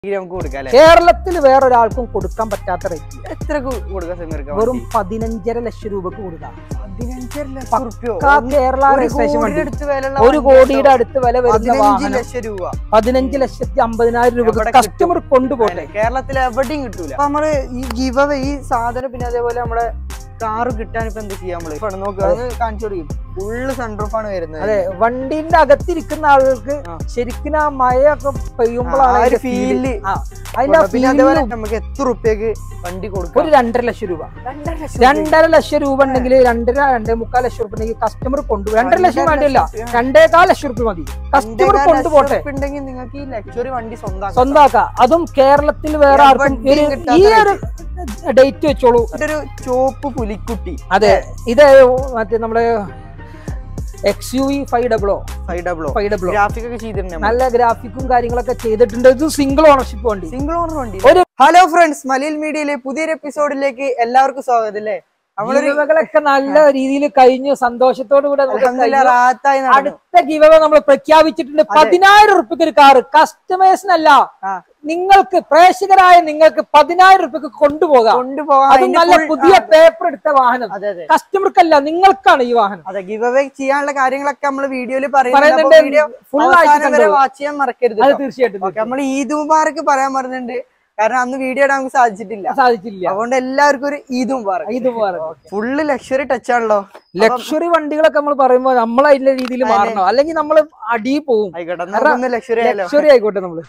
നമുക്ക് കൊടുക്കാം അല്ലേ കേരളത്തിൽ വേറൊരാൾക്കും കൊടുക്കാൻ പറ്റാത്ത റേറ്റ് എത്ര കു- കൊടുക്കാം സമീർക്ക് വെറും പതിനഞ്ചര ലക്ഷം രൂപക്ക് കൊടുക്കാം പതിനഞ്ചര ലക്ഷം റുപ്യോ പക്കാ കേരള ഒരു രജിസ്ട്രേഷൻ കോടിയുടെ വണ്ടി അടുത്ത് വിലയുള്ള ഒരു വണ്ടി കോടിയുടെ കേട്ടോ. അടുത്ത് വില വരുന്ന പതിനഞ്ച് വാഹനം ലക്ഷം രൂപ പതിനഞ്ച് ലക്ഷത്തി അമ്പതിനായിരം രൂപക്ക് എവിടെ കസ്റ്റമർ കൊണ്ടുപോട്ടെ അല്ലേ? കേരളത്തിൽ എവിടെയും കിട്ടൂല അപ്പൊ നമ്മള് ഈ ഗിവ് അവേ ഈ സാധനം പിന്നെ അതേപോലെ നമ്മുടെ കാറ് കിട്ടാൻ ഇപ്പൊ എന്ത് ചെയ്യാൻ നമ്മള് ഇപ്പൊ നോക്കുക അത് കാണിച്ചു കൊടുക്കും ഫുള്ള് സൺറൂഫ് ആണ് വരുന്നത് അതെ വണ്ടിന്റെ അകത്തിരിക്കുന്ന ആളുകൾക്ക് ആ. ശരിക്കും ആ മഴയൊക്കെ പെയ്യുമ്പോഴാണ് ആ ഒരു അതിന്റെ feel. feel. ആ, അതിന്റെ ആ പിന്നെ feel അതേപോലെ നമുക്ക് എത്ര റുപ്യക്ക് വണ്ടി ഒരു കൊടുക്കാം രണ്ടര ലക്ഷം രൂപ രണ്ടര ലക്ഷം രണ്ടര ലക്ഷം രൂപ ഉണ്ടെങ്കിൽ രണ്ടര രണ്ടേ മുക്കാൽ ലക്ഷം രൂപ ഉണ്ടെങ്കിൽ കസ്റ്റമർ കൊണ്ടുപോകും രണ്ടര ലക്ഷം രണ്ടര വേണ്ടില്ല ലക്ഷം, രണ്ടേകാൽ ലക്ഷം രൂപ മതി കസ്റ്റമർ കൊണ്ടുപോട്ടെ ഉണ്ടെങ്കിൽ നിങ്ങൾക്ക് ഈ ലക്ഷറി വണ്ടി സ്വന്തം സ്വന്താക്കാം അതും കേരളത്തിൽ വേറെ ആർക്കും എവിടെയും ഒരു- കിട്ടാത്ത ഈ ഒരു ഡേറ്റ് വെച്ചോളൂ ഒരു ചോപ്പ് പുലിക്കുട്ടി അതെ ഇത് മറ്റേ നമ്മളെ X U V five double o five double o five double o graphic ഒക്കെ ചെയ്തിട്ടുണ്ട് നല്ല ഗ്രാഫിക്കും കാര്യങ്ങളൊക്കെ ചെയ്തിട്ടുണ്ട് ഇത് സിംഗിൾ ഓണർഷിപ്പ് വണ്ടി സിംഗിൾ ഓണർ വണ്ടി ഒരു ഹലോ ഫ്രണ്ട്സ് മലയിൽ മീഡിയയിലെ പുതിയൊരു എപ്പിസോഡിലേക്ക് എല്ലാവർക്കും സ്വാഗതം അല്ലേ നമ്മളൊരു ഗിവകളൊക്കെ നല്ല രീതിയിൽ കഴിഞ്ഞു സന്തോഷത്തോടു കൂടെ നമുക്ക് അൽഹംദുലില്ലാ കഴിഞ്ഞു. റാഹത്തായി നടന്നു അടുത്ത ഗിവക നമ്മൾ പ്രഖ്യാപിച്ചിട്ടുണ്ട് പതിനായിരം റുപ്യക്ക് ഒരു കാറ് കസ്റ്റമേഴ്സിനല്ല ആ. നിങ്ങൾക്ക് പ്രേക്ഷകരായ നിങ്ങൾക്ക് പതിനായിരം റുപ്യക്ക് കൊണ്ടുപോകാം കൊണ്ടുപോകാൻ അതും അതിന്റെ നല്ല full- പുതിയ ആ, പേപ്പർ എടുത്ത വാഹനം അതെ അതെ കസ്റ്റമർക്കല്ല നിങ്ങൾക്കാണ് ഈ വാഹനം അതെ ഗിവ് അവേ ചെയ്യാനുള്ള കാര്യങ്ങളൊക്കെ നമ്മൾ വീഡിയോയിൽ പറയുന്നുണ്ട് പറയുന്നുണ്ട് വീഡിയോ full അവസാനം ആയിട്ട് വരെ കണ്ടോ? വാച്ച് ചെയ്യാൻ മറക്കരുത് അത് കേട്ടോ. തീർച്ചയായിട്ടും ഓക്കെ നമ്മൾ ഈദ് മുബാറക്ക് പറയാൻ പറഞ്ഞിട്ടുണ്ട് കാരണം അന്ന് വീഡിയോ ഇടാൻ നമുക്ക് സാധിച്ചിട്ടില്ല സാധിച്ചില്ല അതുകൊണ്ട് എല്ലാവർക്കും ഒരു ഈദ് മുബാറക്ക് ഇത് വേറെ ഫുള്ള് ലക്ഷറി ടച്ച് ആണല്ലോ ലക്ഷറി വണ്ടികളൊക്കെ നമ്മൾ പറയുമ്പോൾ നമ്മൾ അതിന്റെ രീതിയിൽ മാറണം അല്ലെങ്കിൽ നമ്മൾ അടി പോവും ആയിക്കോട്ടെ നമുക്കൊന്ന് ലക്ഷറി ആയാലോ ലക്ഷറി ആയിക്കോട്ടെ നമ്മള്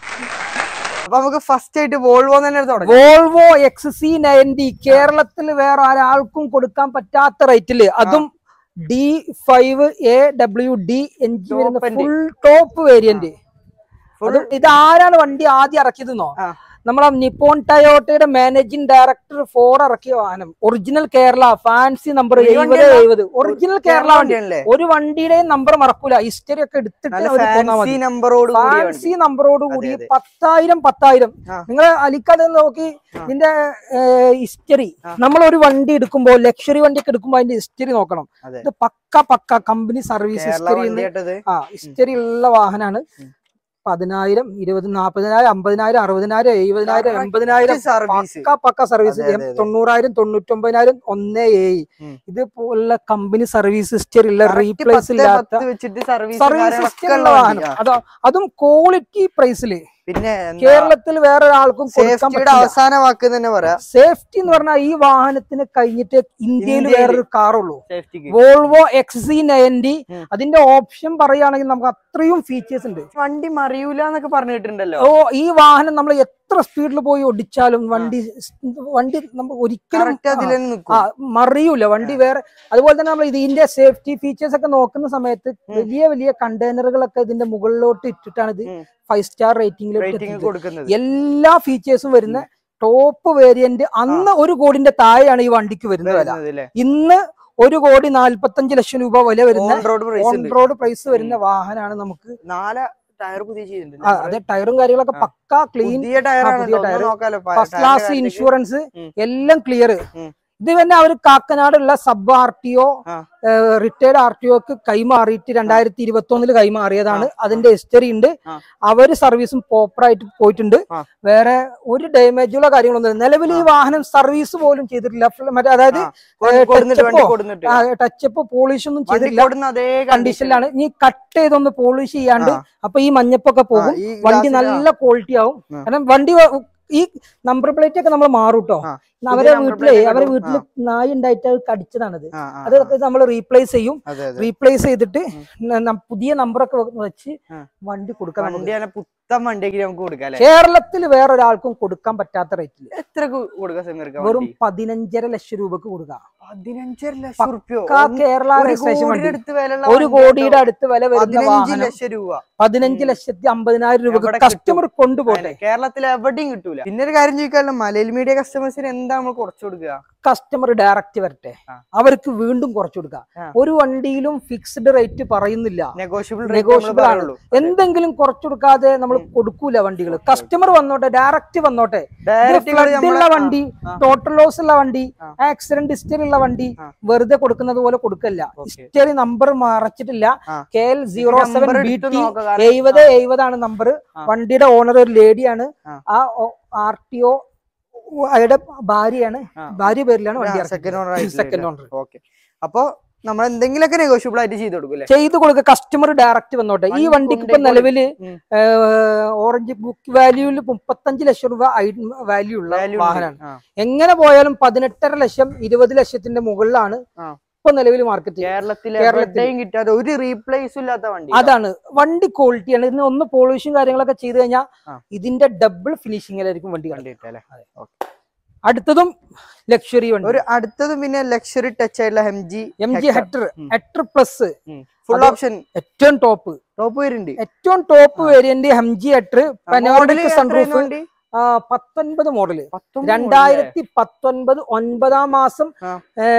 അപ്പൊ നമുക്ക് ഫസ്റ്റ് ആയിട്ട് വോൾവോ തന്നെ തുടങ്ങാം വോൾവോ എക്സ് സി നയൻറ്റി കേരളത്തിൽ വേറെ ഒരാൾക്കും കൊടുക്കാൻ പറ്റാത്ത റേറ്റില് അതും D five A W D engine വരുന്ന Top end. Full top variant Full- ഇത് ആരാണ് വണ്ടി ആദ്യം ഇറക്കിയതെന്നോ ആ. നമ്മളെ നിപ്പോൺ ടയോട്ടയുടെ മാനേജിംഗ് ഡയറക്ടർ ഫോർ ഇറക്കിയ വാഹനം ഒറിജിനൽ കേരള ഫാൻസി നമ്പർ ഈ എഴുപത് വണ്ടിയല്ല? എഴുപത് ഒറിജിനൽ കേരള വണ്ടി വണ്ടിയാണല്ലേ ഒരു വണ്ടിയുടെയും നമ്പർ മറക്കൂല ഹിസ്റ്ററി ഒക്കെ എടുത്തിട്ട് നല്ല അവര് പോന്നാ ഫാൻസി മതി നമ്പറോട് കൂടിയ വണ്ടി ഫാൻസി നമ്പറോട് കൂടി അതെ. പത്തായിരം പത്തായിരം ആ. നിങ്ങൾ അലിക്കത് നോക്കി ആ. ഇതിന്റെ ഹിസ്റ്ററി ആ. നമ്മൾ ഒരു വണ്ടി എടുക്കുമ്പോൾ ലക്ഷറി വണ്ടി ഒക്കെ എടുക്കുമ്പോൾ അതിന്റെ ഹിസ്റ്ററി നോക്കണം അതെ. ഇത് പക്ക പക്ക കമ്പനി സർവീസ് കേരള ഹിസ്റ്ററി വണ്ടിയായിട്ടത് ആ ഹിസ്റ്ററി ഉള്ള വാഹനമാണ് ഉം. പതിനായിരം ഇരുപത് നാപ്പതിനായിരം അമ്പതിനായിരം അറുപതിനായിരം എഴുപതിനായിരം Correct എൺപതിനായിരം സർവീസ് പക്ക പക്ക സർവീസ് അതെ, അതെ, അതെ. തൊണ്ണൂറായിരം തൊണ്ണൂറ്റൊമ്പതിനായിരം ഒന്നേ ഏഴ് ഉം. ഇതുപോലുള്ള കമ്പനി സർവീസ് ഹിസ്റ്ററി ഉള്ള റീപ്ലേസ് ഇല്ലാത്ത വെച്ചിട്ട് സർവീസ് സർവീസ് ഹിസ്റ്ററി ഉള്ള വാഹനം അതോ അതും ക്വാളിറ്റി പ്രൈസില് പിന്നെ കേരളത്തിൽ വേറെ ഒരാൾക്കും കൊടുക്കാൻ സേഫ്റ്റിയുടെ പറ്റില്ല അവസാന വാക്ക് തന്നെ പറയാം സേഫ്റ്റി എന്ന് പറഞ്ഞാൽ ഈ വാഹനത്തിന് കഴിഞ്ഞിട്ട് ഇന്ത്യയിൽ ഇന്ത്യയില് വേറൊരു കാറുള്ളൂ സേഫ്റ്റിക്ക് വോൾവോ എക്സ് സി നയൻറ്റി ഉം. അതിന്റെ ഓപ്ഷൻ പറയുകയാണെങ്കിൽ നമുക്ക് അത്രയും ഫീച്ചേഴ്സ് ഉണ്ട് വണ്ടി മറിയൂല എന്നൊക്കെ പറഞ്ഞു കേട്ടിട്ടുണ്ടല്ലോ ഓ ഈ വാഹനം നമ്മൾ എത്ര സ്പീഡിൽ പോയി ഓടിച്ചാലും വണ്ടി വണ്ടി നമുക്ക് ഒരിക്കലും കറക്റ്റ് അതിൽ ആ, തന്നെ ആ, നിൽക്കും മറിയൂല വണ്ടി വേറെ അതുപോലെ തന്നെ നമ്മൾ ഇതിന്റെ സേഫ്റ്റി ഫീച്ചേഴ്സ് ഒക്കെ നോക്കുന്ന സമയത്ത് വലിയ വലിയ കണ്ടെയ്നറുകളൊക്കെ ഇതിന്റെ മുകളിലോട്ട് ഇട്ടിട്ടാണ് ഇത് ഉം. ഫൈവ് സ്റ്റാർ റേറ്റിംഗ് റേറ്റിംഗിലോട്ട് കൊടുക്കുന്നത് എല്ലാ ഫീച്ചേഴ്സും വരുന്ന ടോപ്പ് വേരിയന്റ് അന്ന് ഒരു കോടിന്റെ താഴെയാണ് ഈ വണ്ടിക്ക് വരുന്ന വില വരുന്നത് ല്ലേ? ഇന്ന് ഒരു കോടി നാല്പത്തഞ്ച് ലക്ഷം രൂപ വില വരുന്ന ഓൺ റോഡ് പ്രൈസ് ഓൺ ഉണ്ട് റോഡ് പ്രൈസ് വരുന്ന വാഹനമാണ് നമുക്ക് നാല് ടയർ പുതിയ ചെയ്തിട്ടുണ്ട് ആ, അതെ ടയറും കാര്യങ്ങളൊക്കെ ആ. പക്ക ക്ലീൻ പുതിയ ടയർ ആ, പുതിയ tyre. നോക്കാലോ പ- ഫസ്റ്റ് tyre ക്ലാസ് കാര്യത്തില്. ഇൻഷുറൻസ് ഉം. എല്ലാം ക്ലിയർ ഉം. ഇത് തന്നെ അവർ കാക്കനാടുള്ള സബ് ആർ ടി ഒ ആ. റിട്ടയർഡ് ആർ ടി ഒക്ക് കൈമാറിയിട്ട് രണ്ടായിരത്തി ഇരുപത്തി ഒന്നില് കൈമാറിയതാണ് ആ, അതിന്റെ ഹിസ്റ്ററി ഉണ്ട് ആ. അവര് സർവീസും പ്രോപ്പറായിട്ട് പോയിട്ടുണ്ട് ആ. വേറെ ഒരു ഡാമേജുള്ള കാര്യങ്ങളൊന്നും ഇല്ല. നിലവിൽ ഈ വാഹനം സർവീസ് പോലും ചെയ്തിട്ടില്ല ഫുൾ മറ്റേ അതായത് ആ, കൊ- കൊടുന്നിട്ട് വണ്ടി touch-up-ഓ, കൊടുന്നിട്ട് ടച്ചപ്പ് പോളിഷ് ഒന്നും വണ്ടി ചെയ്തിട്ടില്ല കൊടുന്ന അതേ കണ്ടീഷനിലാണ് ഇനി കട്ട് ചെയ്തൊന്ന് പോളിഷ് ചെയ്യാണ്ട് ആ. അപ്പൊ ഈ മഞ്ഞപ്പൊക്കെ പോകും ഈ വണ്ടി glass ല് നല്ല ക്വാളിറ്റി ആവും ആ. കാരണം വണ്ടി വ- ഈ നമ്പർ പ്ലേറ്റ് ഒക്കെ നമ്മൾ മാറും കേട്ടോ ആ. അവരെ number വീട്ടിലെ plate ഒക്കെ അവരെ ഇടും. വീട്ടില് നായ ഉണ്ടായിട്ട് അത് കടിച്ചതാണത് ആ, ആ, അതൊക്കെ നമ്മൾ റീപ്ലേസ് ചെയ്യും അതെ അതെ റീപ്ലേസ് ചെയ്തിട്ട് ന- ന- പുതിയ നമ്പറൊക്കെ വെച്ച് ആ. വണ്ടി കൊടുക്കാം നമുക്ക്. വണ്ടി നല്ല പുത്തൻ വണ്ടിയൊക്കെ നമുക്ക് കൊടുക്കാം അല്ലെ കേരളത്തിൽ വേറൊരാൾക്കും കൊടുക്കാൻ പറ്റാത്ത റേറ്റില് എത്ര കു- കൊടുക്കാം സമീർക്ക് വെറും പതിനഞ്ചര ലക്ഷം രൂപക്ക് കൊടുക്കാം പതിനഞ്ചര ലക്ഷം റുപ്യോ പക്കാ കേരള ഒരു രജിസ്ട്രേഷൻ കോടിയുടെ വണ്ടി അടുത്ത് വിലയുള്ള ഒരു വണ്ടി കോടിയുടെ കേട്ടോ. അടുത്ത് വില വരുന്ന പതിനഞ്ച് വാഹനം ലക്ഷം രൂപ പതിനഞ്ച് ലക്ഷത്തി അമ്പതിനായിരം രൂപക്ക് എവിടെ കസ്റ്റമർ കൊണ്ടുപോട്ടെ അതെ, കേരളത്തിൽ എവിടെയും കിട്ടൂല പിന്നെ ഒരു കാര്യം ചോദിക്കാമല്ലോ മലയിൽ മീഡിയ കസ്റ്റമേഴ്സിന് എന്തായാലും എന്താ നമ്മൾ കുറച്ച് കൊടുക്കുക കസ്റ്റമർ ഡയറക്റ്റ് വരട്ടെ ആ. അവർക്ക് വീണ്ടും കുറച്ചു കൊടുക്കാം ആ. ഒരു വണ്ടിയിലും ഫിക്സ്ഡ് റേറ്റ് പറയുന്നില്ല നെഗോഷ്യബിൾ Negotiable ആണ്. എന്തെങ്കിലും കുറച്ചു കൊടുക്കാതെ നമ്മൾ കൊടുക്കൂല വണ്ടികൾ കസ്റ്റമർ വന്നോട്ടെ ഡയറക്റ്റ് വന്നോട്ടെ ഫ്ലഡ് ഉള്ള വണ്ടി ആ. ടോട്ടൽ ലോസ് ഉള്ള വണ്ടി ആ. ആക്സിഡന്റ് ഹിസ്റ്ററി ഉള്ള വണ്ടി ആ. വെറുതെ കൊടുക്കുന്നത് പോലെ കൊടുക്കല്ല Okay. ഹിസ്റ്ററി നമ്പർ മറച്ചിട്ടില്ല ആ. K L zero seven number B എടുത്ത് ടി നോക്കാം. കാരണം- എഴുപത് എഴുപതാണ് നമ്പർ ആ. വണ്ടിയുടെ ഓണർ ഒരു ലേഡിയാണ് ആ. ആ ആർ ടി ഒ അയാളുടെ ഭാര്യയാണ് ആ. ഭാര്യ പേരിലാണ് വണ്ടി second owner second owner okay അപ്പൊ നമ്മൾ എന്തെങ്കിലുമൊക്കെ നെഗോഷ്യബിൾ ആയിട്ട് ചെയ്ത് കൊടുക്കും അല്ലേ ചെയ്ത് കൊടുക്കുക കസ്റ്റമർ ഡയറക്റ്റ് വന്നോട്ടെ ഈ വണ്ടി വണ്ടിക്ക് ഇപ്പൊ കൊണ്ടുപോയി നിലവില് ഉം. ഓറഞ്ച് ബുക്ക് വാല്യൂല് മുപ്പത്തഞ്ച് ലക്ഷം രൂപ വാല്യൂ ഉള്ള Value ഉണ്ട്. വാഹനമാണ് ആ. എങ്ങനെ പോയാലും പതിനെട്ടര ലക്ഷം ഇരുപത് ലക്ഷത്തിന്റെ മുകളിലാണ് ആ. ഇപ്പൊ നിലവിൽ മാർക്കറ്റ് കേരളത്തിൽ കേരളത്തിൽ. എവിടെയും കിട്ടാതെ ഒരു റീപ്ലേസും ഇല്ലാത്ത വണ്ടി അതാണ് വണ്ടി ക്വാളിറ്റിയാണ് ഇതിന് ഒന്ന് പോളിഷും കാര്യങ്ങളൊക്കെ ചെയ്ത് കഴിഞ്ഞാൽ ആ. ഇതിന്റെ ഡബിൾ ഫിനിഷിങ്ങിലായിരിക്കും വണ്ടി വണ്ടി കിടക്കുക. കിട്ടുക അല്ലേ അടുത്തതും ലക്ഷറി വണ്ടി ഒരു അടുത്തത് പിന്നെ ലക്ഷറി ടച്ച് ആയിട്ടുള്ള M G M G Hector ഉം. ഹെക്ടർ പ്ലസ് ഫുൾ അത് ഓപ്ഷൻ ഏറ്റവും ടോപ്പ് ടോപ്പ് വരുന്നുണ്ട് ഏറ്റവും top variant M G Hector model panoramic sunroof വണ്ടി പത്തൊൻപത് മോഡല് പത്തൊമ്പത് രണ്ടായിരത്തി പത്തൊൻപത് ഒൻപതാം മാസം ആ.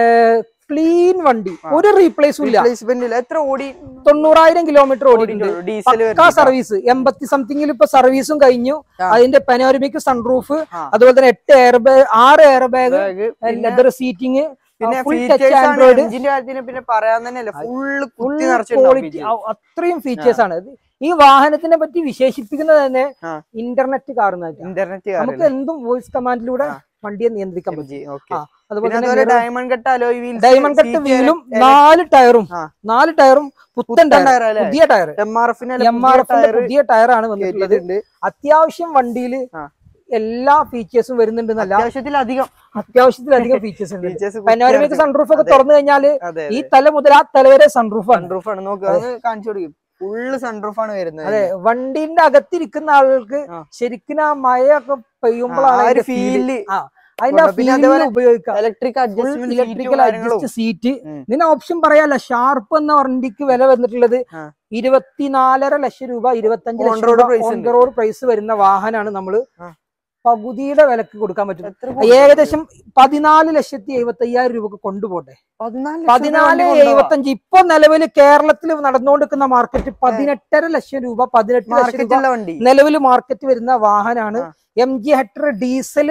ക്ലീൻ വണ്ടി ആ. ഒരു റീപ്ലേസും ഇല്ല റീപ്ലേസ്മെന്റ് ഇല്ല എത്ര ഓടി തൊണ്ണൂറായിരം കിലോമീറ്റർ ഓടിയിട്ടുണ്ട് ഡീസൽ പക്കാ സർവീസ് എൺപത്തി സംതിങ്ങിൽ ഇപ്പൊ സർവീസും കഴിഞ്ഞു ആ. അതിന്റെ പെനോരമിക് സൺറൂഫ് ആ. അതുപോലെ തന്നെ എട്ട് എയർ ബാഗ് ആറ് എയർ ബാഗ് പിന്നെ ലെതർ സീറ്റിംഗ് പിന്നെ full touch ഫീച്ചേഴ്സ് ആണ് Android. എഞ്ചിന്റെ കാര്യത്തിന് പിന്നെ പറയാൻ തന്നെയല്ല ഫുള്ള് ഫുൾ കുത്തി ക്വാളിറ്റി നിറച്ചിട്ടുണ്ടാവും അത്രയും ഫീച്ചേഴ്സ് ആണ് ഇത് ഈ വാഹനത്തിനെ പറ്റി വിശേഷിപ്പിക്കുന്നത് തന്നെ ആ. ഇന്റർനെറ്റ് കാറുന്നതായിട്ട് ഇന്റർനെറ്റ് നമുക്ക് എന്തും വോയിസ് കമാൻഡിലൂടെ ആ. വണ്ടിയെ നിയന്ത്രിക്കാൻ പറ്റും ഓക്കെ ആ, അതുപോലെ പിന്നെ തന്നെ അതുപോലെ mirror- diamond cut alloy wheels diamond cut വീലും നാല് ടയറും ആ. നാല് ടയറും പുത്തൻ പുത്തൻ ടയർ ടയർ അല്ലേ പുതിയ ടയർ എം ആർ എഫിന് എം ആർ എഫിന്റെ പുതിയ ടയറാണ് വന്നിട്ടുള്ളത് അത്യാവശ്യം വണ്ടിയിൽ ആ. എല്ലാ ഫീച്ചേഴ്സും വരുന്നുണ്ട് എന്നല്ല അത്യാവശ്യത്തിലധികം അത്യാവശ്യത്തിലധികം ഫീച്ചേഴ്സ് ഉണ്ട് ഫീച്ചേഴ്സ് പനോരമിക് സൺറൂഫ് ഒക്കെ തുറന്നു കഴിഞ്ഞാല് അതെ ഈ തല മുതൽ ആ തല വരെ സൺറൂഫ് ആണ് സൺറൂഫ് ആണ് നോക്കുക അത് കാണിച്ചു കൊടുക്കും ഫുള്ള് സൺറൂഫ് ആണ് വരുന്നത് അതെ വണ്ടിന്റെ അകത്തിരിക്കുന്ന ആളുകൾക്ക് ആ. ശരിക്കും ആ മഴയൊക്കെ പെയ്യുമ്പോഴാണ് ആ ഒരു അതിന്റെ feel. ഫീല് ആ, അതിന്റെ ആ പിന്നെ feel അതേപോലെ ഉപയോഗിക്കാം electric full adjustment electrical adjust seat ഉം. ഇതിന് ഓപ്ഷൻ പറയാല്ല ഷാർപ്പ് എന്ന വണ്ടിക്ക് വില വന്നിട്ടുള്ളത് ആ. ഇരുപത്തിനാലര ലക്ഷം രൂപ ഇരുപത്തഞ്ച് On ലക്ഷം road രൂപ price ഓൺ ഉണ്ട്. റോഡ് പ്രൈസ് വരുന്ന വാഹനമാണ് നമ്മള് ആ. പകുതിയുടെ വിലക്ക് കൊടുക്കാൻ പറ്റും എത്ര ഏകദേശം പതിനാല് ലക്ഷത്തി എഴുപത്തി അയ്യായിരം രൂപക്ക് കൊണ്ടുപോട്ടെ പതിനാല് പതിനാല് എഴുപത്തഞ്ച് ഇപ്പൊ നിലവിൽ കേരളത്തിൽ നടന്നുകൊണ്ടിരിക്കുന്ന മാർക്കറ്റ് പതിനെട്ടര ലക്ഷം രൂപ പതിനെട്ട് ലക്ഷം രൂപ മാർക്കറ്റുള്ള വണ്ടി നിലവിൽ മാർക്കറ്റ് വരുന്ന വാഹനമാണ് ആ. M G Hector diesel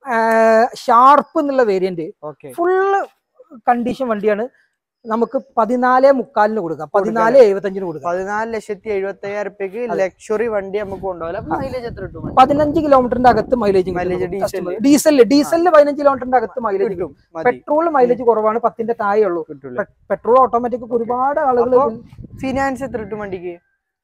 sharp എന്നുള്ള വേരിയന്റ് ഓക്കെ ഫുള്ള് കണ്ടീഷൻ വണ്ടിയാണ് നമുക്ക് പതിനാല് മുക്കാലിന് കൊടുക്കാം പതിനാല് എഴുപത്തഞ്ചിന് കൊടുക്കാം പതിനാല് ലക്ഷത്തി എഴുപത്തി അയ്യായിരം റുപ്യക്ക് ലക്ഷറി വണ്ടി നമുക്ക് കൊണ്ടുപോകാം മൈലേജ് എത്ര കിട്ടും വണ്ടി? പതിനഞ്ച് കിലോമീറ്ററിന്റെ അകത്ത് മൈലേജ് Mileage diesel. ഡീസലില് ഡീസലില് പതിനഞ്ച് കിലോമീറ്ററിന്റെ അകത്ത് മൈലേജ് കിട്ടും മതി പെട്രോൾ മൈലേജ് കുറവാണ് പത്തിന്റെ താഴെ ഉള്ളൂ കിട്ടൂല പെട്രോൾ ഓട്ടോമാറ്റിക് ഒരുപാട് ആളുകൾ അപ്പൊ ഫിനാൻസ് എത്ര കിട്ടും വണ്ടിക്ക്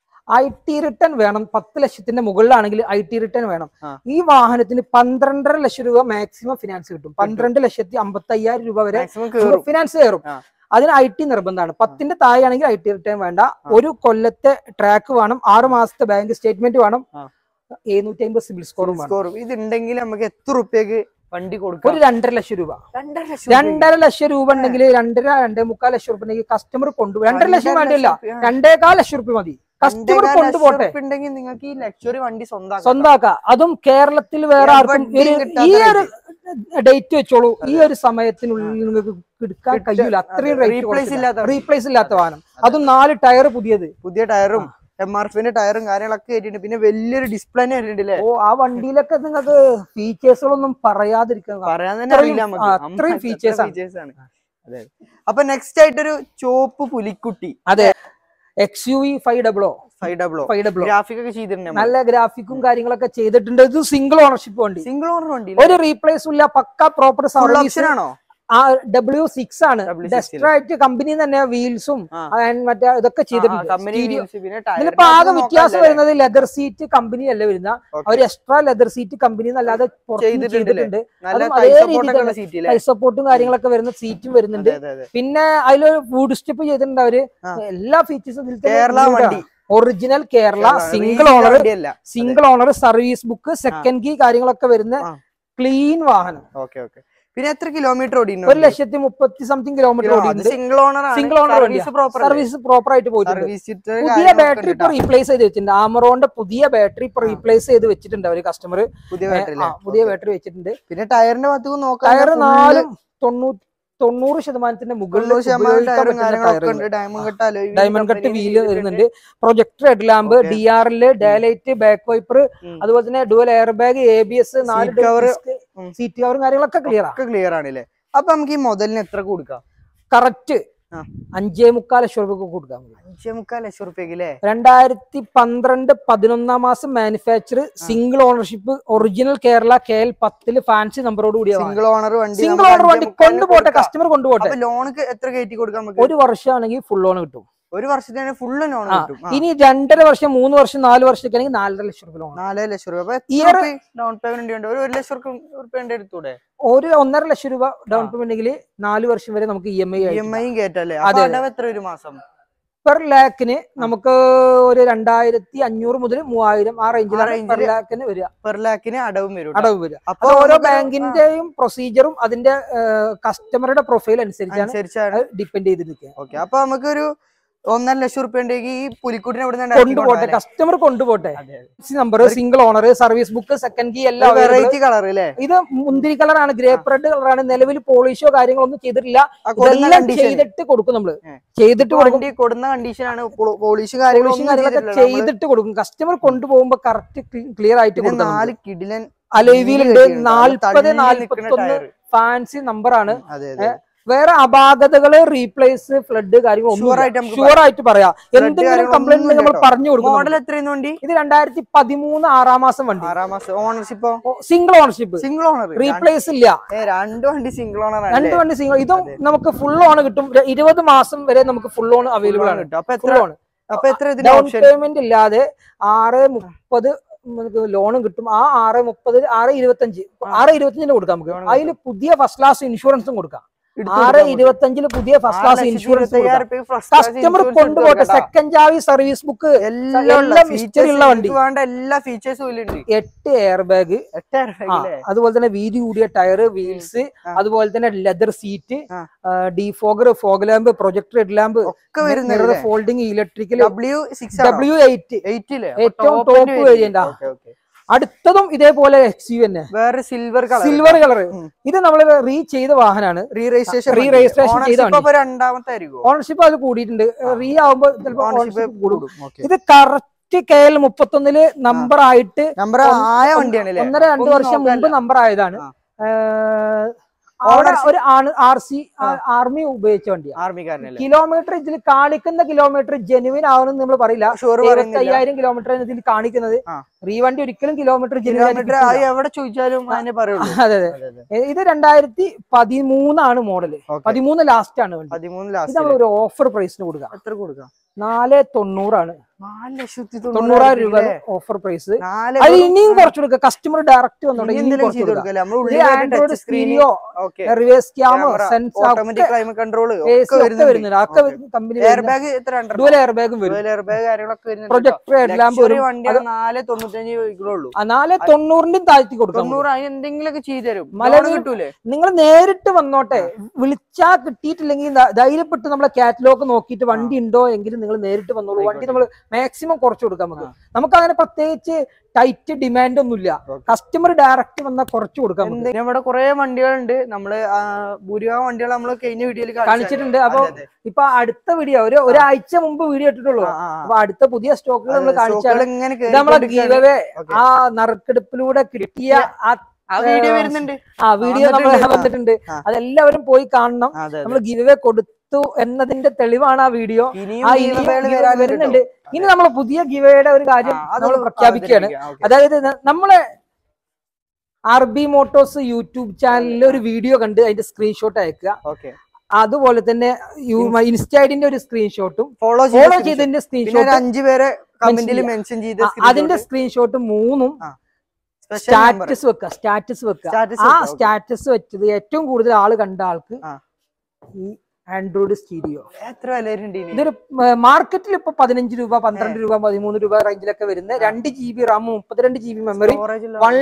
ഐ ടി റിട്ടേൺ വേണം പത്ത് ലക്ഷത്തിന്റെ മുകളിലാണെങ്കിൽ ഐ ടി റിട്ടേൺ വേണം ആ. ഈ വാഹനത്തിന് പന്ത്രണ്ടര ലക്ഷം രൂപ മാക്സിമം ഫിനാൻസ് കിട്ടും പന്ത്രണ്ട് ലക്ഷത്തി അമ്പത്തി അയ്യായിരം രൂപ വരെ മാക്സിമം കേറും ഫിനാൻസ് കയറും ആ. അതിന് ഐ ടി നിർബന്ധമാണ് പത്തിന്റെ താഴെയാണെങ്കിൽ ഐ ടി റിട്ടേൺ വേണ്ട ഒരു കൊല്ലത്തെ ട്രാക്ക് വേണം ആറ് മാസത്തെ ബാങ്ക് സ്റ്റേറ്റ്മെന്റ് വേണം ആ. എഴുന്നൂറ്റി അമ്പത് സിബിൽ സ്കോറും വേണം സ്കോറും ഇത് ഉണ്ടെങ്കിൽ നമുക്ക് എത്ര റുപ്യക്ക് വണ്ടി കൊടുക്കാം ഒരു രണ്ടര ലക്ഷം രൂപ രണ്ടര ലക്ഷം രണ്ടര ലക്ഷം രൂപ ഉണ്ടെങ്കിൽ രണ്ടര രണ്ടേ മുക്കാൽ ലക്ഷം രൂപ ഉണ്ടെങ്കിൽ കസ്റ്റമർ കൊണ്ടുപോകും രണ്ടര ലക്ഷം രണ്ടര വേണ്ടില്ല ലക്ഷം രൂപ. രണ്ടേകാൽ ലക്ഷം രൂപ മതി കസ്റ്റമർ രണ്ടേകാൽ കൊണ്ടുപോട്ടെ ലക്ഷം ഉണ്ടെങ്കിൽ നിങ്ങൾക്ക് ഈ ലക്ഷറി വണ്ടി സ്വന്തം സ്വന്താക്കാം അതും കേരളത്തിൽ വേറെ ആർക്കും എവിടെയും ഒരു- കിട്ടാത്ത ഈ ഒരു ഡേറ്റ് വെച്ചോളൂ ഈ ഒരു സമയത്തിനുള്ളിൽ നിങ്ങൾക്ക് എടുക്കാൻ കിട്ട- കഴിയൂല അത്രയും അതെ, replace ഇല്ലാത്ത വണ്ടി. റീപ്ലേസ് ഇല്ലാത്ത വാഹനം അതും നാല് ടയർ പുതിയത് പുതിയ ടയറും എം ആർ എഫിന്റെ ടയറും കാര്യങ്ങളൊക്കെ കയറ്റിട്ടുണ്ട് പിന്നെ വലിയൊരു ഡിസ്പ്ലേ വരുന്നുണ്ട് അല്ലേ ഓ ആ വണ്ടിയിലൊക്കെ നിങ്ങൾക്ക് ഫീച്ചേഴ്സുകളൊന്നും പറയാതിരിക്കാൻ പറയാൻ തന്നെ അത്രയും- അറിയില്ല നമുക്ക് ആ, അമ്മ അത്രയും എത്ര features ആണ്. features ആണ് അതെ അപ്പൊ നെക്സ്റ്റ് ആയിട്ടൊരു ചോപ്പ് പുലിക്കുട്ടി അതെ X U V five double o five double o five double o graphic ഒക്കെ ചെയ്തിട്ടുണ്ട് നല്ല ഗ്രാഫിക്കും കാര്യങ്ങളൊക്കെ ചെയ്തിട്ടുണ്ട് ഇത് സിംഗിൾ ഓണർഷിപ്പ് വണ്ടി സിംഗിൾ ഓണർ വണ്ടി ഒരു റീപ്ലേസും ഇല്ല പക്ക പ്രോപ്പർ ഫുൾ സർവീസ് ഓപ്ഷൻ ആണോ ആ ഡബ്ല്യു സിക്സ് ആണ് W6 ല്. ഡെസ്ട്രായിട്ട് കമ്പനി തന്നെ വീൽസും ആ. മറ്റേ ഇതൊക്കെ ചെയ്തിട്ടുണ്ട് കമ്പനി Stereo. പിന്നെ ഇതിലിപ്പോ ആകെ വ്യത്യാസം വരുന്നത് ലെതർ സീറ്റ് കമ്പനി അല്ല വരുന്ന അവർ എക്സ്ട്രാ ലെതർ സീറ്റ് കമ്പനി എന്നല്ലാതെ പുറത്ത് ചെയ്തിട്ടുണ്ടല്ലേ? ചെയ്തിട്ടുണ്ട് നല്ല അതും കൈ അതേ സപ്പോർട്ട് ഒക്കെ ഉള്ള രീതിയിൽ സീറ്റ് അല്ലേ സപ്പോർട്ടും കാര്യങ്ങളൊക്കെ വരുന്ന സീറ്റും വരുന്നുണ്ട് അതെ, അതെ, അതെ. പിന്നെ അതിലൊരു ഫുഡ് സ്റ്റെപ്പ് ചെയ്തിട്ടുണ്ട് അവര് ആ. എല്ലാ ഫീച്ചേഴ്സും കേരള വണ്ടി original Kerala Kerala, single re owner വണ്ടിയല്ല single owner service book second key കാര്യങ്ങളൊക്കെ വരുന്ന ആ. ക്ലീൻ വാഹനം ഓക്കെ ഓക്കെ പിന്നെ എത്ര കിലോമീറ്റർ ഓടി ഒരു ലക്ഷത്തി മുപ്പത്തി സംതിങ് കിലോമീറ്റർ ഓടിയിട്ടുണ്ട് single owner single owner service proper service proper ആയിട്ട് പോയിട്ടുണ്ട് സർവീസ് പുതിയ ബാറ്ററി ഇപ്പൊ റീപ്ലേസ് ചെയ്ത് വെച്ചിട്ടുണ്ട് ആമറോന്റെ പുതിയ ബാറ്ററി ഇപ്പൊ ആ. റീപ്ലേസ് ചെയ്ത് വെച്ചിട്ടുണ്ട് അവര് കസ്റ്റമർ പുതിയ ബാറ്ററി പുതിയ ബാറ്ററി വെച്ചിട്ടുണ്ട് പിന്നെ ടയറിന്റെ ഭാഗത്ത് നോക്കാം ടയർ നാലും തൊണ്ണൂറ്റി തൊണ്ണൂറ് ശതമാനത്തിന്റെ മുകളിൽ തൊണ്ണൂറ് ശതമാനം ഉപയോഗിക്കാൻ ടയറും പറ്റുന്ന കാര്യങ്ങളൊക്കെ ടയറുകൾ ഉണ്ട് diamond cut diamond cut wheel വരുന്നുണ്ട് projector headlamp Okay. D R L daylight back wiper ഉം. അതുപോലെ തന്നെ dual air bag A B S നാല് Seat cover. ഉം. സീറ്റ് കവറും കാര്യങ്ങളൊക്കെ ക്ലിയർ ആണ് ഒക്കെ ക്ലിയർ ആണല്ലേ അപ്പൊ നമുക്ക് ഈ മുതലിന് എത്ര കൊടുക്കാം കറക്റ്റ് ആ. അഞ്ചേ മുക്കാൽ ലക്ഷം രൂപ കൊടുക്കാൻ മതി അഞ്ചേ മുക്കാൽ ലക്ഷം റുപ്യക്ക് അല്ലേ രണ്ടായിരത്തി പന്ത്രണ്ട് പതിനൊന്നാം മാസം manufacture single ownership original Kerala K L പത്തില് ഫാൻസി നമ്പറോട് കൂടിയ സിംഗിൾ ഓണർ വണ്ടി സിംഗിൾ നമുക്ക് ഓണർ അഞ്ചേ വണ്ടി മുക്കാലിന് കൊണ്ടുപോട്ടെ കൊടുക്കാം. കസ്റ്റമർ കൊണ്ടുപോട്ടെ അപ്പൊ ലോണക്ക് എത്ര കയറ്റി കൊടുക്കാം നമുക്ക് ഒരു വർഷമാണെങ്കിൽ ഫുൾ ഓൺ കിട്ടും ഒരു വർഷത്തിന് ഫുള്ള് ലോൺ ആ. കിട്ടും ആ. ഇനി രണ്ടര വർഷം മൂന്ന് വർഷം നാല് വർഷമൊക്കെ ആണെങ്കിൽ നാലര ലക്ഷം രൂപ ലോൺ നാല് ലക്ഷം രൂപ അപ്പൊ Year- എത്ര ഡൗൺ പേയ്മെന്റ് ഉണ്ട് ഒരു ഒരു ലക്ഷം റുപ്യ എടുത്തൂടെ ഒരു ഒന്നര ലക്ഷം രൂപ ഡൗൺ ആ. പേയ്മെന്റ് ഉണ്ടെങ്കിൽ നാല് വർഷം വരെ നമുക്ക് E M I E M ഐയും കയറ്റല്ലേ അതെ, അപ്പൊ അതെ. അടവ് എത്ര ഒരു മാസം പെർ ലാക്കിന് നമുക്ക് ഒരു രണ്ടായിരത്തി അഞ്ഞൂറ് മുതൽ മൂവായിരം ആ റേഞ്ചിലാണ് range പെർ ല് ലാക്കിന് വരിക പെർ ലാക്കിന് അടവും വരും ട്ടോ. അടവ് വരിക അപ്പൊ അത് ഓരോ നമുക്കൊരു- ബാങ്കിന്റെയും പ്രൊസീജിയറും അതിന്റെ കസ്റ്റമറുടെ പ്രൊഫൈൽ അനുസരിച്ചാണ് അനുസരിച്ചാണ് ഡിപ്പെൻഡ് ചെയ്ത് നിൽക്കുക ഓക്കെ അപ്പൊ നമുക്കൊരു ഒന്നര ലക്ഷം റുപ്യ ഉണ്ടെങ്കിൽ ഈ പുലിക്കുട്ടിനെ ഇവിടെ കൊണ്ടുപോട്ടെ കസ്റ്റമർ കൊണ്ടുപോട്ടെ number single owner service book second key എല്ലാം available. വെറൈറ്റി കളർ അല്ലേ ഇത് മുന്തിരി കളറാണ് ഗ്രേപ്പ് റെഡ് കളറാണ് നിലവിൽ പോളിഷോ കാര്യങ്ങളൊന്നും ചെയ്തിട്ടില്ല ആ കൊടുന്ന ഇതെല്ലാം കണ്ടീഷൻ ചെയ്തിട്ട് കൊടുക്കും നമ്മള് ഏ. ചെയ്തിട്ട് കൊടുക്കും വണ്ടി കൊടുന്ന കണ്ടീഷൻ ആണ് പോളിഷ് പോളിഷും കാര്യങ്ങളൊന്നും കാര്യങ്ങളൊക്കെ ചെയ്തിട്ടില്ല നമ്മള്. ചെയ്തിട്ട് കൊടുക്കും കസ്റ്റമർ കൊണ്ടുപോകുമ്പോ കറക്റ്റ് ക്ലിയർ ആയിട്ട് പിന്നെ കൊടുക്കും നാല് കിടിലൻ അലൈവിലുണ്ട് കെട്ടിയിട്ടുണ്ട്. നാൽപ്പത് തള്ളി നാൽപ്പത്തി നിൽക്കുന്ന ഒന്ന് ടയർ. ഫാൻസി നമ്പറാണ് അതെ അതെ വേറെ അപാകതകള് റീപ്ലേസ് ഫ്ലഡ് കാര്യങ്ങൾ Sure ആയിട്ട് നമുക്ക് ഷുവർ ആയിട്ട് പറയാം എന്തെങ്കിലും കാര്യങ്ങളൊന്നും കംപ്ലൈന്റ് ഇല്ല നമ്മൾ കേട്ടോ. പറഞ്ഞു കൊടുക്കും മോഡൽ എത്രയെന്ന് വണ്ടി ഇത് രണ്ടായിരത്തി പതിമൂന്ന് ആറാം മാസം വണ്ടി ആറാം മാസം ഓണർഷിപ്പോ single ownership single owner replace ഇല്ല രണ്ട് വണ്ടി സിംഗിൾ ഓണർ രണ്ട് വണ്ടി സിംഗിൾ ഇതും നമുക്ക് ഫുൾ ഓൺ കിട്ടും ര- ഇരുപത് മാസം വരെ നമുക്ക് ഫുൾ ഓൺ അവൈലബിൾ ആണ് അപ്പൊ ഫുൾ എത്ര ഓൺ അപ്പൊ എത്ര ഇതിന്റെ ഡൗൺ ഓപ്ഷൻ പേയ്മെന്റ് ഇല്ലാതെ ആറ് മുപ്പത് നമുക്ക് ലോണും കിട്ടും ആ ആറ് മുപ്പത് ആറ് ഇരുപത്തഞ്ച് ആറ് ഇരുപത്തഞ്ചിന് കൊടുക്കാം നമുക്ക് ലോണും അതിൽ പുതിയ ഫസ്റ്റ് ക്ലാസ് ഇൻഷുറൻസും കൊടുക്കാം ആറ് ഇരുപത്തഞ്ചില് പുതിയ ഫസ്റ്റ് ക്ലാസ് ഇൻഷുറൻസ് കസ്റ്റമർ കൊണ്ടുപോട്ടെ സെക്കൻഡ് ചാവി സർവീസ് ബുക്ക് എല്ലാം history ഉള്ള വണ്ടി. വേണ്ട എല്ലാ ഫീച്ചേഴ്സും ഇതിലുണ്ട് എട്ട് എയർ ബാഗ് എട്ടായിരം അതുപോലെ തന്നെ വീതി കൂടിയ ടയർ വീൽസ് ആ. അതുപോലെ തന്നെ ലെതർ സീറ്റ് ആ. Defogger fog lamp projector head lamp ഒക്കെ വരുന്നത് mirror folding electrical W six W eight എയ്റ്റില് ഏറ്റവും top variant ആ. അടുത്തതും ഇതേപോലെ എക്സ് യു തന്നെ വേറെ സിൽവർ കളർ സിൽവർ കളർ ഉം. ഇത് നമ്മൾ റീ ചെയ്ത വാഹനമാണ് റീ രജിസ്ട്രേഷൻ Re registration ചെയ്ത വണ്ടി. ഇപ്പൊ രണ്ടാമത്തെ ആയിരിക്കും ഓണർഷിപ്പ് അത് കൂടിയിട്ടുണ്ട് റീ ആവുമ്പോൾ ചിലപ്പോൾ ഓണർഷിപ്പ് ഓണർഷിപ്പ് കൂടും കൂടും ഓക്കെ ഇത് കറക്റ്റ് കെ എൽ മുപ്പത്തൊന്നില് നമ്പർ ആയിട്ട് നമ്പർ ആയ വണ്ടിയാണ് അല്ലേ ഒന്നര രണ്ട് ഒന്നും വർഷം മുമ്പ് നോക്കാനില്ല. നമ്പർ ആയതാണ് ആ. ഏഹ്, അവിടെ Ownership- ഒരു ആണ് ആർ സി ആ. ആർമി ഉപയോഗിച്ച വണ്ടിയാണ് ആർമിക്കാരനല്ലേ കിലോമീറ്റർ ഇതിൽ കാണിക്കുന്ന കിലോമീറ്റർ ജെനുവിൻ ആവുമെന്ന് നമ്മൾ പറയില്ല ഷുവർ എഴുപത്തി പറയുന്നില്ല അയ്യായിരം കിലോമീറ്റർ ഇതിൽ കാണിക്കുന്നത് ആ. റീ വണ്ടി ഒരിക്കലും കിലോമീറ്റർ കിലോമീറ്റർ ജെനുവിൻ ആയി എവിടെ ചോദിച്ചാലും അതിനെ പറയുള്ളൂ അതെ അതെ അതെ, അതെ. ഏ, ഇത് രണ്ടായിരത്തി പതിമൂന്നാണ് മോഡല് Okay. പതിമൂന്ന് ലാസ്റ്റ് ആണ് വണ്ടി പതിമൂന്ന് ഇത് ലാസ്റ്റ് നമ്മൾ ഒരു ഓഫർ പ്രൈസിന് കൊടുക്കാം എത്ര കൊടുക്കാം നാല് തൊണ്ണൂറാണ് നാല് ലക്ഷത്തി തൊണ്ണൂറായിരം രൂപ തൊണ്ണൂറായിരം ഓഫർ പ്രൈസ് നാല് അത് ഇനിയും കുറച്ച് കൊടുക്കുക കസ്റ്റമർ ഡയറക്റ്റ് വന്നോട്ടെ ഇനി ഇനിയും എന്തെങ്കിലും കുറച്ച് ചെയ്ത് കൊടുക്കാം കൊടുക്കല്ലേ നമ്മൾ ഇത് ആൻഡ്രോയിഡ് സ്റ്റീരിയോ റിവേഴ്സ് ക്യാമോ സെൻസ് ഓട്ടോമാറ്റിക് ക്ലൈമറ്റ് കൺട്രോൾ ഒക്കെ വരുന്നുണ്ട് ഒക്കെ കമ്പനി എയർ ബാഗ് എത്ര ഡുവൽ എയർ ബാഗും വരും എയർ ബാഗ് കാര്യങ്ങളൊക്കെ വരുന്നുണ്ട് പ്രൊജക്ടർ ഹെഡ്ലാമ്പ് ലക്ഷറി വരും വണ്ടിയാണ് നാല് തൊണ്ണൂറ്റഞ്ച് ഉള്ളൂ ആ, നാല് തൊണ്ണൂറിന്റെയും താഴ്ത്തി കൊടുക്കാം തൊണ്ണൂറ് അതിന് എന്തെങ്കിലുമൊക്കെ ചെയ്തു തരും മലയാളി- ലോൺ കിട്ടൂലേ നിങ്ങൾ നേരിട്ട് വന്നോട്ടെ വിളിച്ചാ കിട്ടിയിട്ടില്ലെങ്കിൽ ധ- ധൈര്യപ്പെട്ട് നമ്മളെ കാറ്റലോഗ് നോക്കിയിട്ട് വണ്ടി ഉണ്ടോ എങ്കിലും നിങ്ങൾ നേരിട്ട് വന്നോളൂ വണ്ടി നമ്മൾ മാക്സിമം കുറച്ച് കൊടുക്കാൻ നമുക്ക് നമുക്ക് അങ്ങനെ പ്രത്യേകിച്ച് ടൈറ്റ് ഡിമാൻഡ് ഒന്നുമില്ല Okay. കസ്റ്റമർ ഡയറക്റ്റ് വന്നാൽ കുറച്ച് കൊടുക്കാം നമുക്ക്. എന്ത് നമ്മുടെ കുറെ വണ്ടികളുണ്ട് നമ്മള് ആ, ഭൂരിഭാഗം വണ്ടികൾ നമ്മൾ കഴിഞ്ഞ വീഡിയോയിൽ കാണിച്ചിട്ടുണ്ട് അപ്പൊ ഇപ്പൊ അടുത്ത വീഡിയോ ഒരു ഒരാഴ്ച മുമ്പ് വീഡിയോ ഇട്ടിട്ടുള്ളൂ അപ്പൊ അടുത്ത പുതിയ സ്റ്റോക്കുകൾ നമ്മൾ കാണിച്ചാണ് ഇങ്ങനെ ഇത് നമ്മളെ കേറിക്കൊണ്ടിരിക്കുകയാണ്. Giveaway Okay. ആ നറുക്കെടുപ്പിലൂടെ കിട്ടിയ ആ ആ വീഡിയോ വരുന്നുണ്ട് ആ വീഡിയോ നമ്മൾ വന്നിട്ടുണ്ട്. വന്നിട്ടുണ്ട് ആ. അതെല്ലാവരും പോയി കാണണം ആ, അതെ, അതെ. നമ്മൾ ഗിവവേ കൊടുത്തു എന്നതിന്റെ തെളിവാണ് ആ വീഡിയോ ഇനിയും ആ giveaway ഇനിയും കള് giveaway വരാനുണ്ട് വരുന്നുണ്ട് കേട്ടോ. ഇനി നമ്മൾ പുതിയ ഗിവയുടെ ഒരു കാര്യം ആ, അത് നമ്മൾ പ്രഖ്യാപിക്കുകയാണ് അവതരിപ്പിക്കാം. Okay. അതായത് ന- നമ്മളെ ആർ ബി മോട്ടോഴ്സ് യൂട്യൂബ് ചാനലിൽ ഒരു വീഡിയോ കണ്ട് അതിന്റെ സ്ക്രീൻഷോട്ട് അയക്കുക Okay. അതുപോലെ തന്നെ ഇൻസ്റ്റൈഡിന്റെ ഒരു സ്ക്രീൻഷോട്ടും ഫോളോ ഫോളോ ചെയ്തതിന്റെ പിന്നെ ഒരു സ്ക്രീൻഷോട്ട് അഞ്ചു പേരെ കമന്റിൽ ചെയ്യാം. മെൻഷൻ ചെയ്ത അതിന്റെ സ്ക്രീൻഷോട്ട് മൂന്നും സ്പെഷ്യൽ നമ്പർ സ്റ്റാറ്റസ് വെക്കുക സ്റ്റാറ്റസ് വെക്കുക Status ആ വെക്കുക, okay. സ്റ്റാറ്റസ് വെച്ചത് ഏറ്റവും കൂടുതൽ ആള് കണ്ട ആൾക്ക് ആ. ഈ ആൻഡ്രോയിഡ് സ്റ്റീരിയോ എത്ര വില വരുന്നുണ്ട് ഇതിന്? ഇതൊരു മാർക്കറ്റിൽ ഇപ്പൊ പതിനഞ്ച് രൂപ പന്ത്രണ്ട് രൂപ പതിമൂന്ന് രൂപ റേഞ്ചിലൊക്കെ വരുന്ന രണ്ട് ജി ബി റാം മുപ്പത്തിരണ്ട് ജി ബി മെമ്മറി Storage ഉള്ള one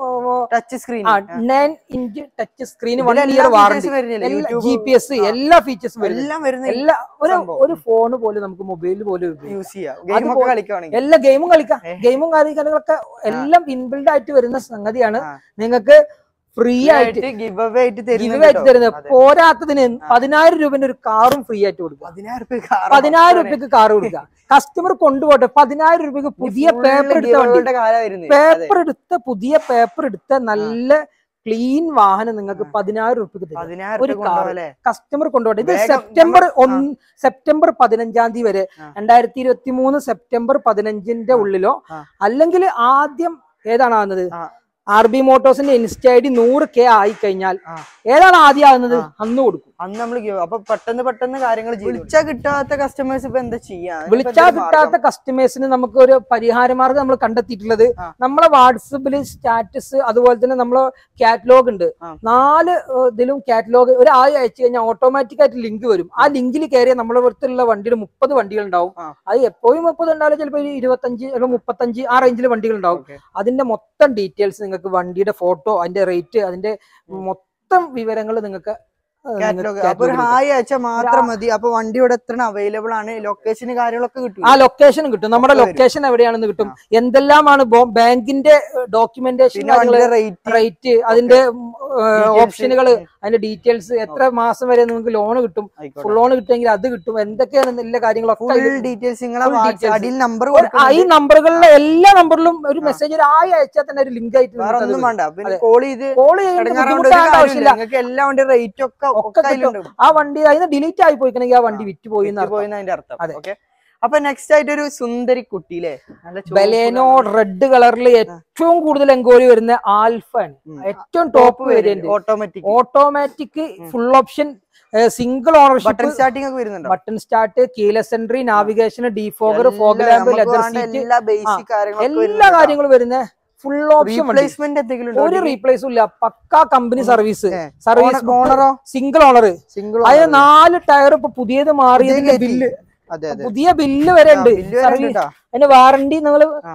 touch screen nine inch touch screen one ഇതിലെല്ലാ ഇയർ features വാറണ്ടി വരുന്നില്ലേ? YouTube, ജി പി എസ് എല്ലാ ഫീച്ചേഴ്സും വരുന്നത് എല്ലാം വരുന്ന എല്ലാ ഒരു സംഭവം. ഒരു ഫോൺ പോലും നമുക്ക് മൊബൈൽ പോലും ഉപയോഗിക്കാം യൂസ് ചെയ്യാം ഗെയിം ഒക്കെ അതുപോലെ- കളിക്കുകയാണെങ്കിൽ എല്ലാ ഗെയിമും കളിക്കാം ഏ. ഗെയിമും കാര്യങ്ങളൊക്കെ എല്ലാം ഇൻബിൽഡ് ആയിട്ട് വരുന്ന സംഗതിയാണ് ആ. നിങ്ങൾക്ക് ഫ്രീ ആയിട്ട് ഗിവ് അവേ ആയിട്ട് ഗിവ് തരുന്നുണ്ട് ആയിട്ട് കേട്ടോ. തരുന്നത് അതെ. പോരാത്തതിന് പതിനായിരം രൂപന്റെ ഒരു കാറും ഫ്രീ ആയിട്ട് കൊടുക്കുക പതിനായിരം ഉറുപ്പിക car പതിനായിരം ആണ്. രൂപയ്ക്ക് കാർ കൊടുക്കുക കസ്റ്റമർ കൊണ്ടുപോട്ടെ പതിനായിരം രൂപയ്ക്ക് പുതിയ full പേപ്പർ എടുത്ത give വണ്ടി away യുടെ കാലാ വരുന്നത്. അതെ. പേപ്പർ എടുത്ത പുതിയ പേപ്പർ എടുത്ത നല്ല ക്ലീൻ വാഹനം നിങ്ങൾക്ക് പതിനായിരം രൂപയ്ക്ക് തരും പതിനായിരം ഒരു ഉറുപ്പിക car. കൊണ്ടുപോകല്ലേ? കസ്റ്റമർ കൊണ്ടുപോട്ടെ ഇത് വേഗം സെപ്റ്റംബർ നമ്മൾ- ഒന്ന് സെപ്റ്റംബർ പതിനഞ്ചാം തീയതി വരെ ആ. രണ്ടായിരത്തി ഇരുപത്തി മൂന്ന് സെപ്റ്റംബർ പതിനഞ്ചിന്റെ ആ. ഉള്ളിലോ ആ. അല്ലെങ്കിൽ ആദ്യം ഏതാണ് ആകുന്നത് ആ. ആർ ബി മോട്ടോഴ്സിന്റെ ഇൻസ്റ്റ ഐ ഡി നൂറ് കെ ആയി കഴിഞ്ഞാൽ ആ. ഏതാണ് ആദ്യം ആകുന്നത് ആ. അന്ന് കൊടുക്കും അന്ന് നമ്മൾ give അപ്പൊ പെട്ടെന്ന് പെട്ടെന്ന് കാര്യങ്ങൾ വിളിച്ചാ കിട്ടാത്ത കസ്റ്റമേഴ്സ് ഇപ്പൊ എന്താ ചെയ്യാ അതിനിപ്പോ വിളിച്ചാൽ എന്തൊരു കിട്ടാത്ത മാർഗ്ഗം? കസ്റ്റമേഴ്സിന് നമുക്ക് ഒരു പരിഹാര മാർഗം നമ്മൾ കണ്ടെത്തിയിട്ടുള്ളത് ആ. നമ്മളെ വാട്സപ്പിൽ സ്റ്റാറ്റസ് അതുപോലെ തന്നെ നമ്മളെ കാറ്റലോഗ് ഉണ്ട് ആ. നാല് ഏഹ്, ഇതിലും കാറ്റലോഗ് ഒരു ആയി അയച്ചു കഴിഞ്ഞാൽ ഓട്ടോമാറ്റിക് ആയിട്ട് ലിങ്ക് വരും ആ ലിങ്കിൽ കയറിയ നമ്മളെ അടുത്തുള്ള വണ്ടിയിൽ മുപ്പത് വണ്ടികൾ ഉണ്ടാവും ആ. അത് എപ്പോഴും മുപ്പത് ഉണ്ടാവില്ല ചിലപ്പോൾ ഒരു ഇരുപത്തഞ്ച് അല്ലെങ്കിൽ മുപ്പത്തഞ്ച് ആ റേഞ്ചിൽ വണ്ടികൾ ഉണ്ടാവും Okay. അതിന്റെ മൊത്തം ഡീറ്റെയിൽസ് നിങ്ങൾക്ക് വണ്ടിയുടെ ഫോട്ടോ അതിന്റെ റേറ്റ് അതിന്റെ മൊത്തം വിവരങ്ങൾ നിങ്ങൾക്ക് ഏഹ്, നിങ്ങൾക്ക് കാറ്റലോഗ് അപ്പൊ ഒരു catalog ൽ ഹായ് അയച്ചാൽ മാത്രം മതി അപ്പൊ വണ്ടി ഇവിടെ എത്ര അവൈലബിൾ ആണ് ലൊക്കേഷന് കാര്യങ്ങളൊക്കെ കിട്ടും ആ ലൊക്കേഷൻ കിട്ടും നമ്മുടെ ഒക്കെ വരും. ലൊക്കേഷൻ എവിടെയാണെന്ന് കിട്ടും എന്തെല്ലാമാണ് ബോ- ബാങ്കിന്റെ ഡോക്യുമെന്റേഷൻ പിന്നെ വണ്ടിയുടെ റേറ്റ് റേറ്റ് അതിന്റെ ഓപ്ഷനുകൾ അതിന്റെ ഡീറ്റെയിൽസ് എത്ര മാസം വരെ നിങ്ങൾക്ക് ലോൺ കിട്ടും ഫുൾ ലോൺ കിട്ടുമെങ്കിൽ അത് കിട്ടും എന്തൊക്കെയാണ് എല്ലാ കാര്യങ്ങളൊക്കെ ഫുൾ അതിൽ ഡീറ്റെയിൽസ് നിങ്ങളെ Full വാട്സ് details. അടിയിൽ നമ്പർ ഒരു- ആ, ഈ നമ്പറുകളിലെ എല്ലാ നമ്പറിലും ഒരു ആ. മെസ്സേജ് ഒരു ആയി അയച്ചാൽ തന്നെ ഒരു ലിങ്ക് ആയിട്ട് വേറെ ഒന്നും വേണ്ട പിന്നെ അതെ. കോൾ ചെയ്ത് കോൾ ചെയ്യുന്ന ഇടങ്ങാറാവേണ്ട ഒരു ബുദ്ധിമുട്ടാകേണ്ട കാര്യമില്ല ആവശ്യമില്ല നിങ്ങൾക്ക് എല്ലാ വണ്ടി റേറ്റ് ഒക്കെ ഒക്കെ ഒക്കെ കിട്ടും. അതിലുണ്ട് ആ വണ്ടി അതിന് ഡിലീറ്റ് ആയി പോയിക്കണമെങ്കിൽ ആ വണ്ടി വിറ്റ് പോയി വിറ്റ് പോയിന്ന് അതിന്റെ അർത്ഥം അതെ. ഓക്കെ അപ്പൊ നെക്സ്റ്റ് ആയിട്ട് ഒരു സുന്ദരി കുട്ടി അല്ലേ നല്ല ചുവപ്പ് ബലേനോ colour. റെഡ് കളറിൽ ഏറ്റവും കൂടുതൽ എൻക്വയറി വരുന്ന ആൽഫ ആണ് ഉം. ഏറ്റവും top variant automatic automatic full option single button ownership starting ഒക്കെ വരുന്നുണ്ടോ button start keyless entry navigation defogger fog എല്ലാ- ലാമ്പ് നമുക്ക് ലെതർ വേണ്ട സീറ്റ് എല്ലാ ബേസിക് എല്ലാ കാര്യങ്ങളും വരുന്ന ഫുൾ ഓപ്ഷൻ വണ്ടി റീപ്ലേസ്മെന്റ് എന്തെങ്കിലും ഉണ്ടോ ഒരു റീപ്ലേസും ഇല്ല പക്കാ കമ്പനി സർവീസ് ഏ. സർവീസ് ഓണറോ സിംഗിൾ ഓണർ സിംഗിൾ അതിന് നാല് ടയർ ഇപ്പൊ പുതിയത് മാറിയതിന്റെ പുതിയ ബില്ല് അതെ അതെ പുതിയ ബില്ല് വരെ ഉണ്ട് ബില്ല് വരെ സർവീസ് ഉണ്ട് ട്ടോ. അതിന്റെ വാറണ്ടി നിങ്ങൾ ആ.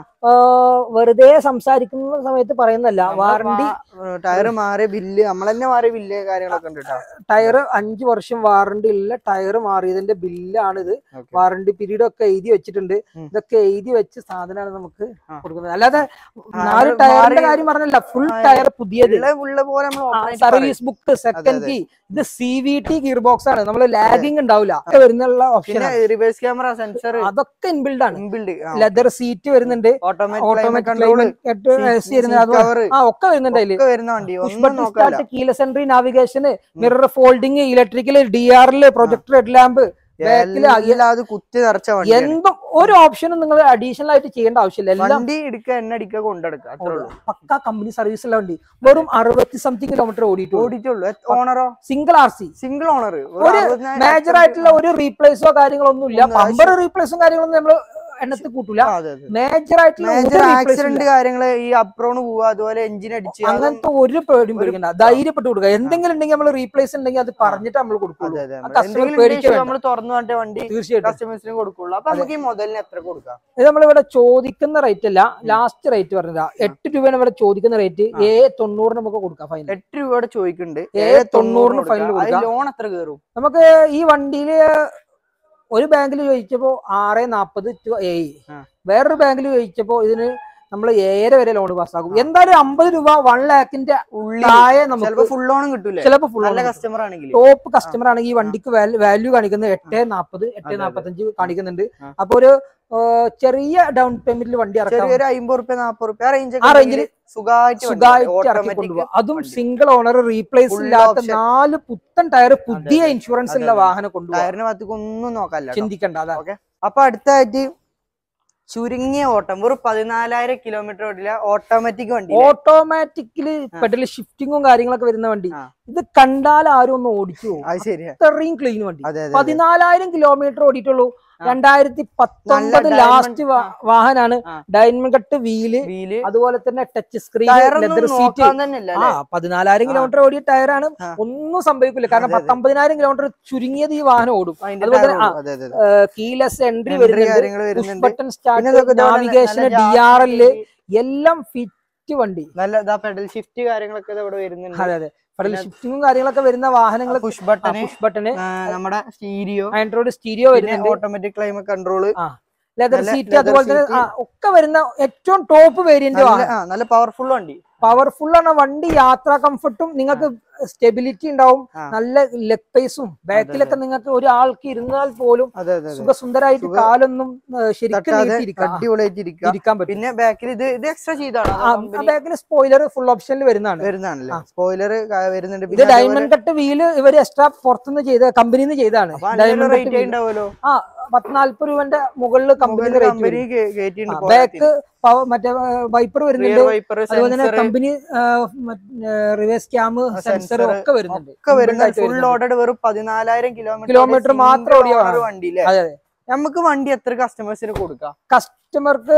വെറുതെ സംസാരിക്കുന്ന സമയത്ത് പറയുന്നല്ല വാറണ്ടി ടയർ മാറിയ ബില്ല് നമ്മൾ തന്നെ മാറിയ ബില്ല് കാര്യങ്ങളൊക്കെ ഉണ്ട് കേട്ടോ ടയർ അഞ്ചു വർഷം വാറണ്ടി ഉള്ള ടയർ മാറിയതിന്റെ ബില്ലാണിത് Okay. വാറണ്ടി പീരീഡ് ഒക്കെ എഴുതി വെച്ചിട്ടുണ്ട് ഉം. ഇതൊക്കെ എഴുതി വെച്ച സാധനമാണ് നമുക്ക് ആ. കൊടുക്കുന്നത് അല്ലാതെ ആ, നാല് അത് ടയറിന്റെ മാറി- കാര്യം പറഞ്ഞല്ല ഫുൾ ആ, ടയർ പുതിയത് ഉള്ള ഉള്ള പോലെ നമ്മൾ സർവീസ് ബുക്ക് സെക്കൻഡ് അതെ. കീ ഇത് C V T gear box ആണ് നമ്മൾ ലാഗിങ് ഉണ്ടാവില്ല ഒക്കെ വരുന്നുള്ള ഓപ്ഷൻ പിന്നെ റിവേഴ്സ് ക്യാമറ സെൻസർ അതൊക്കെ ഇൻബിൽഡ് ആണ് ഇൻബിൽഡ് ലെതർ സീറ്റ് വരുന്നുണ്ട് ഓട്ടോമാറ്റിക് ഓട്ടോമാറ്റിക് കൺട്രോൾ വരുന്നത് അത് കവർ ആ ഒക്കെ വരുന്നുണ്ട് അതില് ഒക്കെ വരുന്ന വണ്ടി പുഷ് ഒന്നും ബട്ടൺ നോക്കാല്ല start keyless entry navigation mirror folding electrical D ആറില് പ്രൊജക്ടർ ഹെഡ് ലാമ്പ് ബാക്കില് എല്ലാം അത് കുത്തി നിറച്ച വണ്ടി എന്തും ഒരു ഓപ്ഷനും നിങ്ങൾ അഡീഷണൽ ആയിട്ട് ചെയ്യേണ്ട ആവശ്യമില്ല എല്ലാം വണ്ടി എടുക്കുക എണ്ണ അടിക്കുക കൊണ്ടെടുക്കുക അത്രേ ഉള്ളൂ പക്ക കമ്പനി സർവീസ് ഉള്ള വണ്ടി വെറും അറുപത്തി സംതിങ് കിലോമീറ്റർ ഓടിയിട്ടുള്ളൂ ഓടിച്ചുള്ളൂ ഓണറോ single R C single owner ഒരു മേജർ ആയിട്ടുള്ള ഒരു റീപ്ലേസോ കാര്യങ്ങളൊന്നും ഇല്ല ഒന്നും പമ്പർ റീപ്ലേസും കാര്യങ്ങളൊന്നും നമ്മൾ എണ്ണത്തിൽ കൂട്ടൂല മേജർ ആയിട്ടുള്ള ഒരു മേജർ replace ആക്സിഡന്റ് ഇല്ല. കാര്യങ്ങള് ഈ അപ്രോണ് പോവുക അതുപോലെ എഞ്ചിൻ അടിച്ച് അതൊന്നും- അങ്ങനത്തെ ഒരു പേടിയും പേടിക്കണ്ട ധൈര്യപ്പെട്ട് കൊടുക്കുക എന്തെങ്കിലും ഉണ്ടെങ്കിൽ നമ്മൾ റീപ്ലേസ് ഉണ്ടെങ്കിൽ അത് പറഞ്ഞിട്ട് നമ്മൾ കൊടുക്കുള്ളൂ അതെ, അതെ. ആ customer എന്തെങ്കിലും പേടിക്കുക ഉദ്ദേശിച്ച് വേണ്ട. നമ്മള് തുറന്നു പറഞ്ഞ വണ്ടി തീർച്ചയായിട്ടും കസ്റ്റമേഴ്സിന് കൊടുക്കുള്ളൂ അപ്പൊ നമുക്ക് ഈ മുതലിന് എത്ര കൊടുക്കാം ഇത് നമ്മളിവിടെ ചോദിക്കുന്ന റേറ്റ് അല്ല ലാസ്റ്റ് റേറ്റ് പറഞ്ഞതാ എട്ട് രൂപയാണ് ഇവിടെ ചോദിക്കുന്ന റേറ്റ് ഏ തൊണ്ണൂറിന് നമുക്ക് കൊടുക്കാം ഫൈനൽ എട്ട് രൂപയുടെ ചോദിക്കുന്നുണ്ട് ഏ ഏഴ് തൊണ്ണൂറിന് തൊണ്ണൂറിന് final കൊടുക്കാം. കൊടുക്കാം. അത് ലോൺ എത്ര കയറും നമുക്ക് ഈ വണ്ടിയില് ഒരു ബാങ്കിൽ ചോദിച്ചപ്പോ ആറ് നാപ്പത് ടു ഏഴ് ആ. വേറൊരു ബാങ്കിൽ ചോദിച്ചപ്പോ ഇതിന് നമ്മൾ ഏഴര വരെ ലോൺ പാസ്സാക്കും എന്തായാലും അമ്പത് രൂപ വൺ ലാഖിന്റെ ഉള്ളി താഴെ ചിലപ്പോ നമുക്ക് ഫുൾ ലോണും കിട്ടൂലേ ചിലപ്പോ ഫുൾ നല്ല കസ്റ്റമർ ആണെങ്കിൽ ടോപ്പ് കസ്റ്റമർ ആണെങ്കിൽ ഈ വണ്ടിക്ക് വാല്യൂ കാണിക്കുന്നത് എട്ട് നാപ്പത് എട്ട് അതെ. നാപ്പത്തഞ്ച് കാണിക്കുന്നുണ്ട് ആ. അപ്പൊ ഒരു ആ, ചെറിയ ഡൗൺ പേയ്മെന്റിൽ വണ്ടി ഇറക്കാം ചെറിയൊരു അമ്പത് റുപ്യ നാപ്പത് റുപ്യ ആ റേഞ്ച് ആ range ല് സുഖമായിട്ട് സുഖമായിട്ട് ഇറക്കി കൊണ്ടുപോകാം അതും സിംഗിൾ ഓണർ റീപ്ലേസ് Full ഇല്ലാത്ത option. നാല് പുത്തൻ ടയർ പുതിയ അതെ. ഇൻഷുറൻസ് അതെ, ഉള്ള അതെ. വാഹനം കൊണ്ടുപോകാം ടയറിന് ഭാഗത്തേക്ക് ഒന്നും നോക്കാല്ല ചിന്തിക്കണ്ട അതാണ് അപ്പൊ അടുത്തായിട്ട് ചുരുങ്ങിയ ഓട്ടം വെറും പതിനാലായിരം കിലോമീറ്റർ ഓടില്ല ഓട്ടോമാറ്റിക് വണ്ടി ഓട്ടോമാറ്റിക്കലി പെഡൽ ഷിഫ്റ്റിങ്ങും കാര്യങ്ങളൊക്കെ വരുന്ന വണ്ടി ആ. ഇത് കണ്ടാൽ ആരും ഒന്ന് ഓടിച്ചു പോകും അത് ശരിയാ അത്രയും ക്ലീൻ വണ്ടി അതെ അതെ, അതെ പതിനാലായിരം കിലോമീറ്റർ ഓടിയിട്ടുള്ളൂ രണ്ടായിരത്തി പത്തൊമ്പത് diamond- ലാസ്റ്റ് വാഹനാണ് ആ. ഡയമണ്ട് കട്ട് വീല് വീല് അതുപോലെ തന്നെ ടച്ച് സ്ക്രീൻ ടയറൊന്നും ലെതർ സീറ്റ് നോക്കാൻ തന്നെ ഇല്ല ആ പതിനാലായിരം കിലോമീറ്റർ ഓടിയ ടയറാണ് ആ. ഒന്നും സംഭവിക്കില്ല കാരണം അതെ, അതെ. പത്തൊമ്പതിനായിരം കിലോമീറ്റർ ചുരുങ്ങിയത് ഈ വാഹനം ഓടും അതിന്റെ അതുപോലെ ടയർ തന്നെ, ആ, അതെ അതെ അതെ. കീലെസ് എൻട്രി Entry വരുന്നുണ്ട് കാര്യങ്ങൾ പുഷ് വരുന്നുണ്ട് ബട്ടൺ പിന്നെ സ്റ്റാർട്ട് ഇതൊക്കെ ഇതുപോലെ നാവിഗേഷൻ നല്ല ഡി ആർ എൽ ജാക്കി, എല്ലാം ഫിറ്റ് വണ്ടി നല്ല ഇതാ പെഡൽ ഷിഫ്റ്റ് കാര്യങ്ങളൊക്കെ ഇത് ഇവിടെ വരുന്നുണ്ട് അതെ അതെ പെഡൽ പിന്നെ- ഷിഫ്റ്റിങ്ങും കാര്യങ്ങളൊക്കെ വരുന്ന വാഹനങ്ങൾ പുഷ് ബട്ടണ് പുഷ് ബട്ടണ് നമ്മുടെ സ്റ്റീരിയോ ആൻഡ്രോയിഡ് സ്റ്റീരിയോ പിന്നെ വരുന്നുണ്ട് ഓട്ടോമാറ്റിക് ക്ലൈമറ്റ് കൺട്രോള് ലെതർ നല്ല സീറ്റ് leather അതുപോലെ തന്നെ seat. ആ, ഒക്കെ വരുന്ന ഏറ്റവും ടോപ്പ് വേരിയന്റ് നല്ല വാഹനം ആ, നല്ല പവർഫുൾ വണ്ടി പവർഫുൾ ആണ് വണ്ടി യാത്രാ കംഫർട്ടും നിങ്ങൾക്ക് സ്റ്റെബിലിറ്റി ഉണ്ടാവും ആ. നല്ല ലെഗ് പേസും ബാക്കിലൊക്കെ നിങ്ങൾക്ക് ഒരാൾക്ക് ഇരുന്നാൽ പോലും അതെ അതെ അതെ സുഖസുന്ദരായിട്ട് സുഖ- കാലൊന്നും ഏ, ശരിക്കും തട്ടാതെ നീട്ടിയിരിക്കാം അടിപൊളിയായിട്ട് ഇരിക്കാം ഇരിക്കാൻ പറ്റും പിന്നെ ബാക്കിൽ ഇത് ഇത് എക്സ്ട്രാ ചെയ്താണ് ബാക്കിൽ സ്പോയിലർ ഫുൾ ഓപ്ഷനിൽ വരുന്നതാണ് വരുന്നതാണല്ലേ ആ. സ്പോയിലർ വരുന്നുണ്ട് ഇത് ഡയമണ്ട് കട്ട് വീല് ഇവര് എക്സ്ട്രാ പുറത്തുനിന്ന് ചെയ്ത കമ്പനിയിൽ നിന്ന് ചെയ്താണ് ഡയമണ്ട് റേറ്റ് കട്ട് ഉണ്ടാവുമല്ലോ ആ പത്തിനാൽപ്പത് രൂപന്റെ മുകളിൽ കമ്പനി റേറ്റ് കമ്പനി കയറ്റിയിട്ടുണ്ട് ബാക്ക് മറ്റേ വൈപ്പർ വരുന്നുണ്ട് വൈപ്പർ അതുപോലെ തന്നെ company reverse cam sensor sensor ഒക്കെ വരുന്നുണ്ട് ഒക്കെ വരുന്നത് ആയിട്ട് ഫുൾ ഓർഡർ വെറും പതിനാലായിരം കിലോമീറ്റർ Kilometer മാത്രം ഓടിയ വാഹനം. വണ്ടിയില്ലേ അതെ അതെ നമുക്ക് വണ്ടി എത്ര കസ്റ്റമേഴ്സിന് കൊടുക്കാം കസ്റ്റമർക്ക്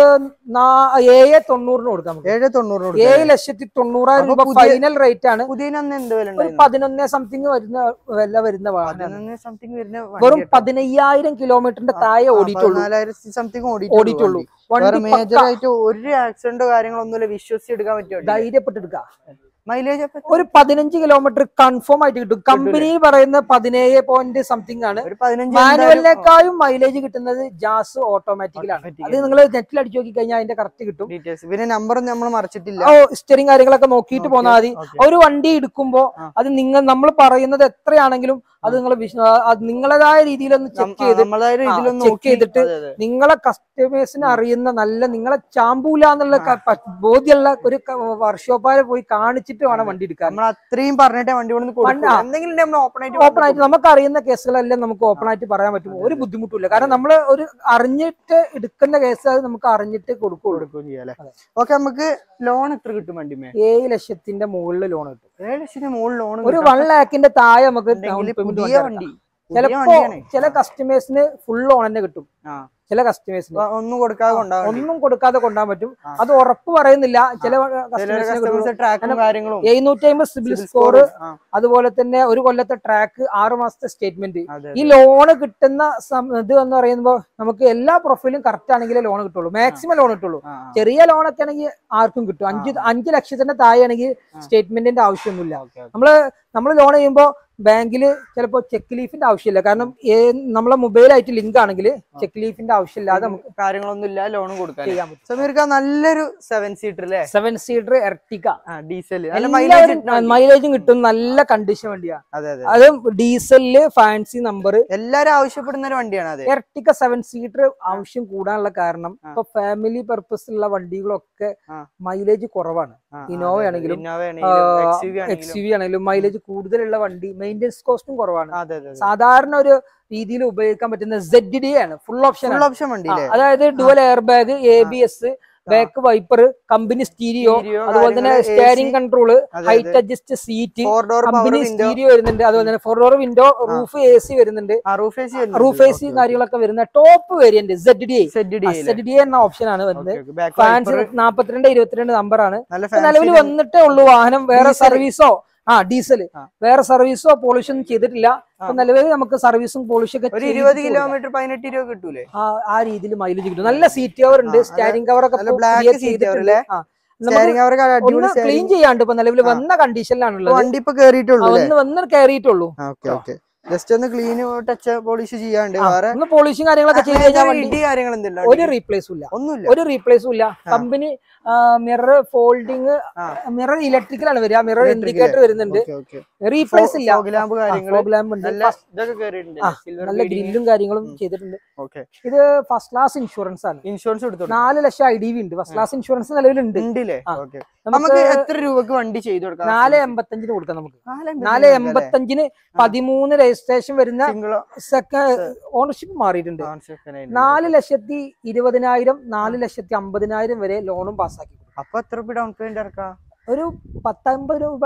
ഏഴ് തൊണ്ണൂറിന് കൊടുക്കാം നമുക്ക് ഏഴ് തൊണ്ണൂറ് ഏഴ് ലക്ഷത്തി തൊണ്ണൂറായിരം അപ്പൊ രൂപ പുതിയ- ഫൈനൽ റേറ്റ് ആണ് പുതിയ അന്ന് എന്ത് വില ഒരു ഉണ്ടായിരുന്നു പതിനൊന്ന് സംതിങ് വരുന്ന വില വരുന്ന വാഹനമാണ് പതിനൊന്ന് സംതിങ് വരുന്ന വെറും പതിനയ്യായിരം കിലോമീറ്ററിന്റെ താഴെ ഓടിയിട്ടുള്ളൂ പതിനാലായിരം സംതിങ് ഓടിയിട്ടുള്ളൂ വേറെ വണ്ടി മേജർ പക്ക ആയിട്ട് ഒരു ആക്സിഡന്റോ കാര്യങ്ങളൊന്നുമില്ല വിശ്വസിച്ച് എടുക്കാൻ പറ്റുമോ ധൈര്യപ്പെട്ടെടുക്കാം മൈലേജ് ഒരു പതിനഞ്ച് കിലോമീറ്റർ കൺഫേം ആയിട്ട് കിട്ടും കമ്പനി പറയുന്ന പതിനേഴ് പോയിന്റ് സംതിങ് ആണ് ഒരു പതിനഞ്ച് എന്തായാലും- മാനുവലിനേക്കാളും മൈലേജ് കിട്ടുന്നത് ജാസ് ഓട്ടോമാറ്റിക്കിലാണ് Automatic. അത് നിങ്ങൾ നെറ്റിൽ അടിച്ചു നോക്കി കഴിഞ്ഞാൽ അതിന്റെ കറക്റ്റ് കിട്ടും ഡീറ്റെയിൽസ് പിന്നെ നമ്പർ നമ്മൾ മറച്ചിട്ടില്ല ഓ സ്റ്റെറിങ് കാര്യങ്ങളൊക്കെ നോക്കിയിട്ട് Okay, പോന്നാൽ മതി okay. ഒരു വണ്ടി എടുക്കുമ്പോ ആ. അത് നിങ്ങൾ നമ്മൾ പറയുന്നത് എത്രയാണെങ്കിലും അത് നിങ്ങൾ അത് നിങ്ങളേതായ രീതിയിലൊന്ന് ചെക്ക് ചെയ്ത് നമ്മളായ രീതിയിലൊന്ന് check നോക്കി ചെയ്തിട്ട് അതെ, അതെ. നിങ്ങളെ കസ്റ്റമേഴ്സിന് അറിയുന്ന നല്ല നിങ്ങളെ ചാമ്പൂല എന്നുള്ള ക- പ- ബോധ്യമുള്ള ഒരു വർക്ക്ഷോപ്പാരെ പോയി കാണിച്ചിട്ട് വേണം വണ്ടി എടുക്കാൻ നമ്മൾ അത്രയും പറഞ്ഞിട്ടേ വണ്ടി കൊണ്ട് വണ്ടി- ആ. എന്തെങ്കിലും നമ്മൾ ഓപ്പൺ ആയിട്ട് ഓപ്പൺ ആയിട്ട് നമുക്ക് അറിയുന്ന കേസുകളെല്ലാം നമുക്ക് ഓപ്പൺ ആയിട്ട് പറയാൻ പറ്റും ഒരു ബുദ്ധിമുട്ടില്ല കാരണം നമ്മൾ ഒരു അറിഞ്ഞിട്ട് എടുക്കുന്ന കേസ് അത് നമുക്ക് അറിഞ്ഞിട്ട് കൊടുക്കുള്ളൂ കൊടുക്കുകയും ചെയ്യാം അല്ലേ അതെ. ഓക്കെ നമുക്ക് ലോൺ എത്ര കിട്ടും വണ്ടിമേ ഏഴ് ലക്ഷത്തിന്റെ മുകളിൽ ലോൺ കിട്ടും ഏഴ് ലക്ഷത്തിന് മുകളിൽ ലോൺ ഒരു വൺ ലാഖിന്റെ താഴെ നമുക്ക് ഡൗൺ പേയ്മെന്റ് പുതിയ വണ്ടി പുതിയ ചിലപ്പോ വണ്ടിയാണ് ചില കസ്റ്റമേഴ്സിന് ഫുൾ ലോൺ തന്നെ കിട്ടും ആ. ചില കസ്റ്റമേഴ്സിന് അപ്പൊ ഒന്നും കൊടുക്കാതെ കൊണ്ടാവും ഒന്നും കൊടുക്കാതെ കൊണ്ടാൻ പറ്റും ആ. അത് ഉറപ്പ് പറയുന്നില്ല ചില ചില കസ്റ്റമേഴ്സിന് കസ്റ്റമേഴ്സ് ട്രാക്കും കാര്യങ്ങളും എഴുന്നൂറ്റി അമ്പത് സിബിൽ Cibil സ്കോർ score, ആ, അതുപോലെ തന്നെ ഒരു കൊല്ലത്തെ ട്രാക്ക് ആറ് മാസത്തെ സ്റ്റേറ്റ്മെന്റ് അതെ, ഈ ലോണ് കിട്ടുന്ന സം- ഇത് എന്ന് പറയുമ്പോൾ നമുക്ക് എല്ലാ പ്രൊഫൈലും കറക്റ്റ് ആണെങ്കിലേ ലോൺ കിട്ടുള്ളൂ മാക്സിമം ലോൺ കിട്ടുള്ളൂ ആ, ആ. ചെറിയ ലോണൊക്കെ ആണെങ്കിൽ ആർക്കും കിട്ടും അഞ്ച് അഞ്ച് ലക്ഷത്തിന്റെ താഴെ ആണെങ്കിൽ ആ. സ്റ്റേറ്റ്മെന്റിന്റെ ആവശ്യമൊന്നുമില്ല ഓക്കെ, ഓക്കെ. നമ്മള് നമ്മൾ ലോൺ ചെയ്യുമ്പോൾ ബാങ്കിൽ ചിലപ്പോൾ ചെക്ക് ലീഫിന്റെ ആവശ്യമില്ല കാരണം ഏ- നമ്മളെ മൊബൈലായിട്ട് ലിങ്ക് ആണെങ്കിൽ ചെക്ക് ലീഫിന്റെ ആവശ്യമില്ലാതെ നമുക്ക് കാര്യങ്ങളൊന്നും ഇല്ല ലോൺ കൊടുക്കാൻ ചെയ്യാൻ പറ്റും സമീർക്ക നല്ലൊരു സെവൻ സീറ്റർ അല്ലേ സെവൻ സീറ്റർ എർട്ടിക ആ ഡീസൽ നല്ല മൈലേജ് മൈലേജും കിട്ടും നല്ല കണ്ടീഷൻ വണ്ടിയാണ് അതെ അതെ അത് ഡീസലില് ഫാൻസി നമ്പർ എല്ലാരും ആവശ്യപ്പെടുന്ന ഒരു വണ്ടിയാണ് അതെ എർട്ടിക്ക സെവൻ സീറ്റർ ആവശ്യം കൂടാനുള്ള കാരണം ആ. ഇപ്പൊ ഫാമിലി പർപ്പസ് ഉള്ള വണ്ടികളൊക്കെ ആ. മൈലേജ് കുറവാണ് ആ, ആ, ഇന്നോവ അതെ, അതെ. ആണെങ്കിലും, ഇന്നോവ ആണെങ്കിലും എക്സ് XUV ആണെങ്കിലും യു വി ആണെങ്കിലും മൈലേജ് കൂടുതലുള്ള വണ്ടി മെയിൻ്റെനൻസ് കോസ്റ്റും കുറവാണ് അതെ അതെ സാധാരണ ഒരു രീതിയിൽ ഉപയോഗിക്കാൻ പറ്റുന്ന സെഡ് ഡി ആണ് ഫുൾ ഓപ്ഷൻ ഫുൾ ഓപ്ഷൻ വണ്ടി അല്ലേ അതായത് dual air bag A B S back wiper company stereo Stereo, അതുപോലെ തന്നെ കാര്യങ്ങള്, സ്റ്റിയറിംഗ് കൺട്രോള് അതെ, height adjust seat four door power company window stereo വരുന്നുണ്ട് അതുപോലെ തന്നെ four door window roof A C വരുന്നുണ്ട് ആ roof A C roof A C കാര്യങ്ങളൊക്കെ വരുന്ന top variant Z D Z D Z D എന്ന option ആണ് വരുന്നത് ബാക്ക് ഫാൻസി നാപ്പത്തിരണ്ട് ഇരുപത്തിരണ്ട് നമ്പർ ആണ് നല്ല ഇപ്പൊ നിലവിൽ ഫാൻസി വന്നിട്ടേ ഉള്ളൂ വാഹനം വേറെ Diesel. സർവീസോ ആ ഡീസൽ ആ. വേറെ സർവീസോ പോളിഷും ചെയ്തിട്ടില്ല ഇപ്പൊ ആ. നിലവിൽ നമുക്ക് സർവീസും പോളിഷും ഒക്കെ ഒരു ചെയ്തിട്ട് ഇരുപത് കൊടുക്കാം. കിലോമീറ്റർ പതിനെട്ട് രൂപ കിട്ടൂലേ ആ ആ രീതിയിൽ മൈലേജ് കിട്ടും നല്ല സീറ്റ് കവർ ഉണ്ട് ആ, നല്ല- സ്റ്റാരിംഗ് കവർ ഒക്കെ നല്ല ഇപ്പൊ black പുതിയ seat cover ചെയ്തിട്ടുണ്ട് അല്ലേ? ആ. നമുക്ക് സ്റ്റാരിംഗ് അവർക്ക് അടിപൊളി ഒന്ന് ക്ലീൻ steering. ചെയ്യാണ്ട് ഇപ്പൊ നിലവിൽ ആ. വന്ന കണ്ടീഷനിലാണുള്ളത് വണ്ടി ഇപ്പൊ കേറിയിട്ടുള്ളൂ അല്ലേ ഒന്ന് വന്ന് കയറിയിട്ടുള്ളൂ ഓക്കെ ഓക്കെ ജസ്റ്റ് ഒന്ന് ക്ലീൻ ടച്ച് പോളിഷ് ചെയ്യാണ്ട് വേറെ ഒന്ന് പോളിഷും കാര്യങ്ങളൊക്കെ ചെയ്ത് കഴിഞ്ഞാൽ വണ്ടി ഇടി കാര്യങ്ങൾ എന്തെല്ലാം ഒരു റീപ്ലേസും ഇല്ല ഒന്നുമില്ല ഒരു റീപ്ലേസും ഇല്ല കമ്പനി മിറർ ഫോൾഡിങ് ആ. മിറർ ഇലക്ട്രിക്കലാണ് വരിക മിറർ Electrical. ഇൻഡിക്കേറ്റർ വരുന്നുണ്ട് ഓക്കെ ഓക്കെ റീപ്ലേസ് ഇല്ല ലാമ്പ് കാര്യങ്ങൾ ഫോഗ് ലാമ്പ് ഉണ്ട് നല്ല ഇതൊക്കെ കേറിയിട്ടുണ്ട് ആ, നല്ല ഗ്രില്ലും കാര്യങ്ങളും ചെയ്തിട്ടുണ്ട് ഓക്കെ ഇത് ഫസ്റ്റ് ക്ലാസ് ഇൻഷുറൻസ് ആണ് ഇൻഷുറൻസ് എടുത്തോളൂ നാല് ലക്ഷം ഐ ഡി വി ഉണ്ട് ഫസ്റ്റ് ക്ലാസ് ഇൻഷുറൻസ് നിലവിലുണ്ട് ഉണ്ടല്ലേ ആ. ഓക്കെ നമുക്ക് നമുക്ക് എത്ര രൂപക്ക് വണ്ടി ചെയ്തു കൊടുക്കാം നാല് എൺപത്തഞ്ചിന് കൊടുക്കാം നമുക്ക് നാല് നാല് എൺപത്തഞ്ചിന് പതിമൂന്ന് രജിസ്ട്രേഷൻ വരുന്ന സിംഗിളോ സെക്കൻഡ് ഓണർഷിപ്പ് മാറിയിട്ടുണ്ട് നാല് ലക്ഷത്തി ഇരുപതിനായിരം നാല് ലക്ഷത്തി അമ്പതിനായിരം വരെ ലോണും പാസ്സാക്കി കൊടുക്കും. അപ്പൊ എത്ര രൂപ ഡൗൺ പേയ്മെന്റ് ഇറക്കാം ഒരു പത്തൊമ്പത് രൂപ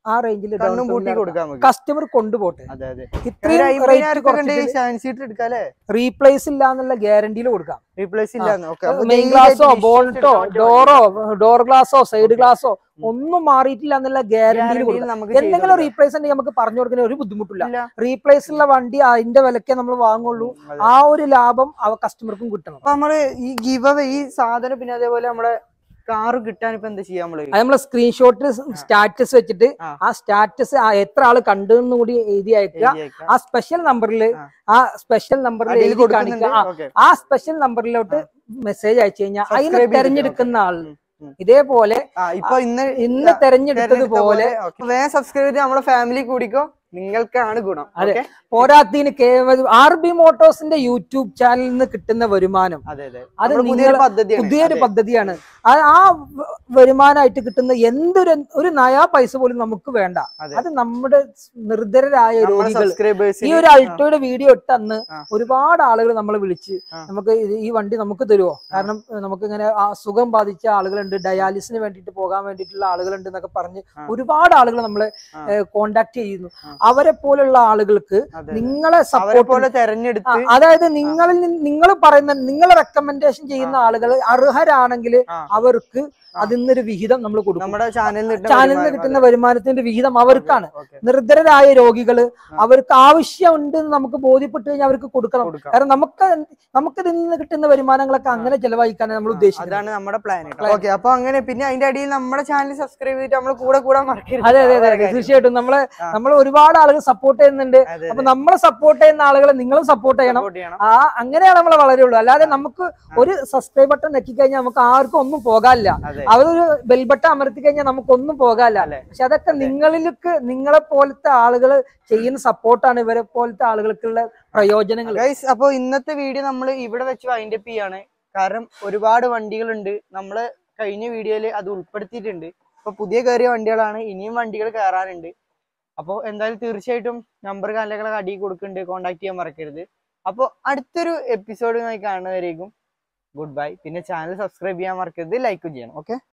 ആ റേഞ്ചിൽ കണ്ണും പൂട്ടി കൊടുക്കാൻ നമുക്ക് കസ്റ്റമർ കൊണ്ടുപോട്ടെ അതെ അതെ ഇത്രയും റേറ്റ് കുറച്ചിട്ട് സെവൻ സീറ്റർ എടുക്കാല്ലേ റീപ്ലേസ് ഇല്ല എന്നുള്ള ഗ്യാരണ്ടിയിൽ കൊടുക്കാം റീപ്ലേസ് ഇല്ല മെയിൻ ഗ്ലാസോ ബോൾട്ടോ ഡോറോ ഡോർ ഗ്ലാസോ സൈഡ് ഗ്ലാസോ ഒന്നും മാറിയിട്ടില്ല എന്നുള്ള ഗ്യാരണ്ടിയിൽ കൊടുക്കാം നമുക്ക് എന്തെങ്കിലും റീപ്ലേസ് ഉണ്ടെങ്കിൽ നമുക്ക് പറഞ്ഞു കൊടുക്കുന്ന ഒരു ബുദ്ധിമുട്ടില്ല ഇല്ല. റീപ്ലേസ് ഉള്ള വണ്ടി അതിന്റെ വിലക്കേ നമ്മൾ വാങ്ങുള്ളൂ അതെ. ആ ഒരു ലാഭം അവ കസ്റ്റമർക്കും കിട്ടണം അപ്പൊ നമ്മള് ഈ ഗിവ് അവേ ഈ സാധനം പിന്നെ അതേപോലെ നമ്മുടെ കാറ് കിട്ടാൻ ഇപ്പൊ എന്താ ചെയ്യാ നമ്മള് അത് നമ്മൾ സ്ക്രീൻഷോട്ട് സ്റ്റാറ്റസ് വെച്ചിട്ട് ആ. ആ സ്റ്റാറ്റസ് എത്ര ആള് കണ്ടു എന്ന് കൂടി എഴുതി അയക്കുക എഴുതി അയക്കാം. ആ സ്പെഷ്യൽ നമ്പറിൽ ആ. ആ സ്പെഷ്യൽ നമ്പറിൽ അടിയിൽ എഴുതി കൊടുക്കുന്നുണ്ട് കാണിക്കുക ആ, ഓക്കെ ആ സ്പെഷ്യൽ നമ്പറിലോട്ട് മെസ്സേജ് അയച്ചു കഴിഞ്ഞാൽ അതിന് Subscribe ചെയ്തിട്ട് തെരഞ്ഞെടുക്കുന്ന ആൾ ഉം, ഉം. ഇതേപോലെ ആ ഇപ്പൊ ഇന്ന് ഇന്ന് തെരഞ്ഞെടുത്തതുപോലെ വേഗം സബ്സ്ക്രൈബ് ചെയ്ത് നമ്മുടെ ഫാമിലി കൂടിക്കോ നിങ്ങൾക്കാണ് ഗുണം അതെ. ഓക്കെ പോരാത്തതിന് കേവലം ആർ ബി മോട്ടോഴ്സിന്റെ യൂട്യൂബ് ചാനലിൽ നിന്ന് കിട്ടുന്ന വരുമാനം അതെ അതെ അത് നമ്മുടെ പുതിയൊരു നിങ്ങൾ- പദ്ധതിയാണ് പുതിയൊരു അതെ. പദ്ധതിയാണ് ആ ആ വ- വരുമാനമായിട്ട് കിട്ടുന്ന എന്തൊരു ഒരു നയാ പൈസ പോലും നമുക്ക് വേണ്ട അതെ. അത് നമ്മുടെ നിർദ്ധരായ നമ്മുടെ രോഗികൾ subscribers ഈ ന് ഒരു അൾട്ടോയുടെ വീഡിയോ ഇട്ട് അന്ന് ആ. ഒരുപാട് ആളുകൾ നമ്മളെ വിളിച്ച് ആ. നമുക്ക് ഇത് ഈ വണ്ടി നമുക്ക് തരുമോ കാരണം നമുക്ക് ഇങ്ങനെ അസുഖം ബാധിച്ച ആളുകളുണ്ട് ഡയാലിസിന് വേണ്ടിയിട്ട് പോകാൻ വേണ്ടിയിട്ടുള്ള ആളുകളുണ്ട് എന്നൊക്കെ പറഞ്ഞ് ആ. ഒരുപാട് ആളുകൾ നമ്മളെ ആ. കോണ്ടാക്ട് ചെയ്യുന്നു ആ. അവരെ പോലുള്ള ആളുകൾക്ക് അതെ. നിങ്ങളെ അവരെ സപ്പോർട്ട് പോലെ തെരഞ്ഞെടുത്ത് അതായത് നിങ്ങളിൽ നിങ്ങൾ പറയുന്ന നിങ്ങൾ റെക്കമെൻഡേഷൻ ചെയ്യുന്ന ആളുകൾ അർഹരാണെങ്കിൽ ആ. അവർക്ക് ആ. അതിൽ നിന്നൊരു വിഹിതം നമ്മൾ കൊടുക്കും നമ്മുടെ ചാനലിൽ നിന്ന് ചാനലിൽ നിന്ന് കിട്ടുന്ന വരുമാനത്തിന്റെ വിഹിതം അവർക്കാണ് ഓക്കെ നിർദ്ധരായ രോഗികള് അവർക്ക് ആവശ്യമുണ്ട് എന്ന് നമുക്ക് ബോധ്യപ്പെട്ട് കഴിഞ്ഞാൽ അവർക്ക് കൊടുക്കണം കൊടുക്കാം കാരണം നമുക്ക് നമുക്ക് ഇതിൽ നിന്ന് കിട്ടുന്ന വരുമാനങ്ങളൊക്കെ അങ്ങനെ ചെലവഴിക്കാനാണ് നമ്മൾ ഉദ്ദേശിക്കുന്നത് അതാണ് നമ്മുടെ പ്ലാൻ ഓക്കെ അപ്പൊ അങ്ങനെ പിന്നെ അതിന്റെ അടിയിൽ നമ്മുടെ ചാനൽ സബ്സ്ക്രൈബ് ചെയ്തിട്ട് നമ്മൾ കൂടെ കൂടാൻ മറക്കരുത് അതെ അതെ അതെ അതാണ് അതെ കാര്യം. തീർച്ചയായിട്ടും നമ്മളെ ആ. നമ്മൾ ഒരുപാട് ആളുകൾ സപ്പോർട്ട് ചെയ്യുന്നുണ്ട് അതെ, അപ്പൊ അതെ. നമ്മളെ സപ്പോർട്ട് ചെയ്യുന്ന ആളുകളെ നിങ്ങളും സപ്പോർട്ട് ചെയ്യണം Support ചെയ്യണം. ആ അങ്ങനെയാണ് നമ്മൾ വളരെയുള്ളൂ അല്ലാതെ നമുക്ക് ഒരു സബ്സ്ക്രൈബ് ബട്ടൺ നെക്കി കഴിഞ്ഞാൽ നമുക്ക് ആർക്കും ഒന്നും പോകാനില്ല അതെ അവരൊരു ബെൽ ബട്ടൺ അമർത്തി കഴിഞ്ഞാൽ നമുക്ക് ഒന്നും പോകാനില്ല അല്ലേ? പക്ഷെ അതൊക്കെ നിങ്ങളിലേക്ക് നിങ്ങളെ പോലത്തെ ആളുകൾ ചെയ്യുന്ന സപ്പോർട്ടാണ് ഇവരെ പോലത്തെ ആളുകൾക്കുള്ള പ്രയോജനങ്ങൾ ഗൈസ് അപ്പൊ ഇന്നത്തെ വീഡിയോ നമ്മൾ ഇവിടെ വെച്ച് വൈൻഡ് അപ്പ് ചെയ്യാണ് കാരണം ഒരുപാട് വണ്ടികളുണ്ട് നമ്മള് കഴിഞ്ഞ വീഡിയോയിൽ അത് ഉൾപ്പെടുത്തിയിട്ടുണ്ട് അപ്പൊ പുതിയ കയറിയ വണ്ടികളാണ് ഇനിയും വണ്ടികൾ കയറാനുണ്ട് അപ്പോൾ എന്തായാലും തീർച്ചയായിട്ടും നമ്പർ കാലങ്ങളൊക്കെ അടിയിൽ കൊടുക്കുന്നുണ്ട് കോൺടാക്ട് ചെയ്യാൻ മറക്കരുത് അപ്പോൾ അടുത്തൊരു എപ്പിസോഡുമായി കാണുന്നവരേക്കും ഗുഡ് ബൈ പിന്നെ ചാനൽ സബ്സ്ക്രൈബ് ചെയ്യാൻ മറക്കരുത് ലൈക്കും ചെയ്യണം ഓക്കെ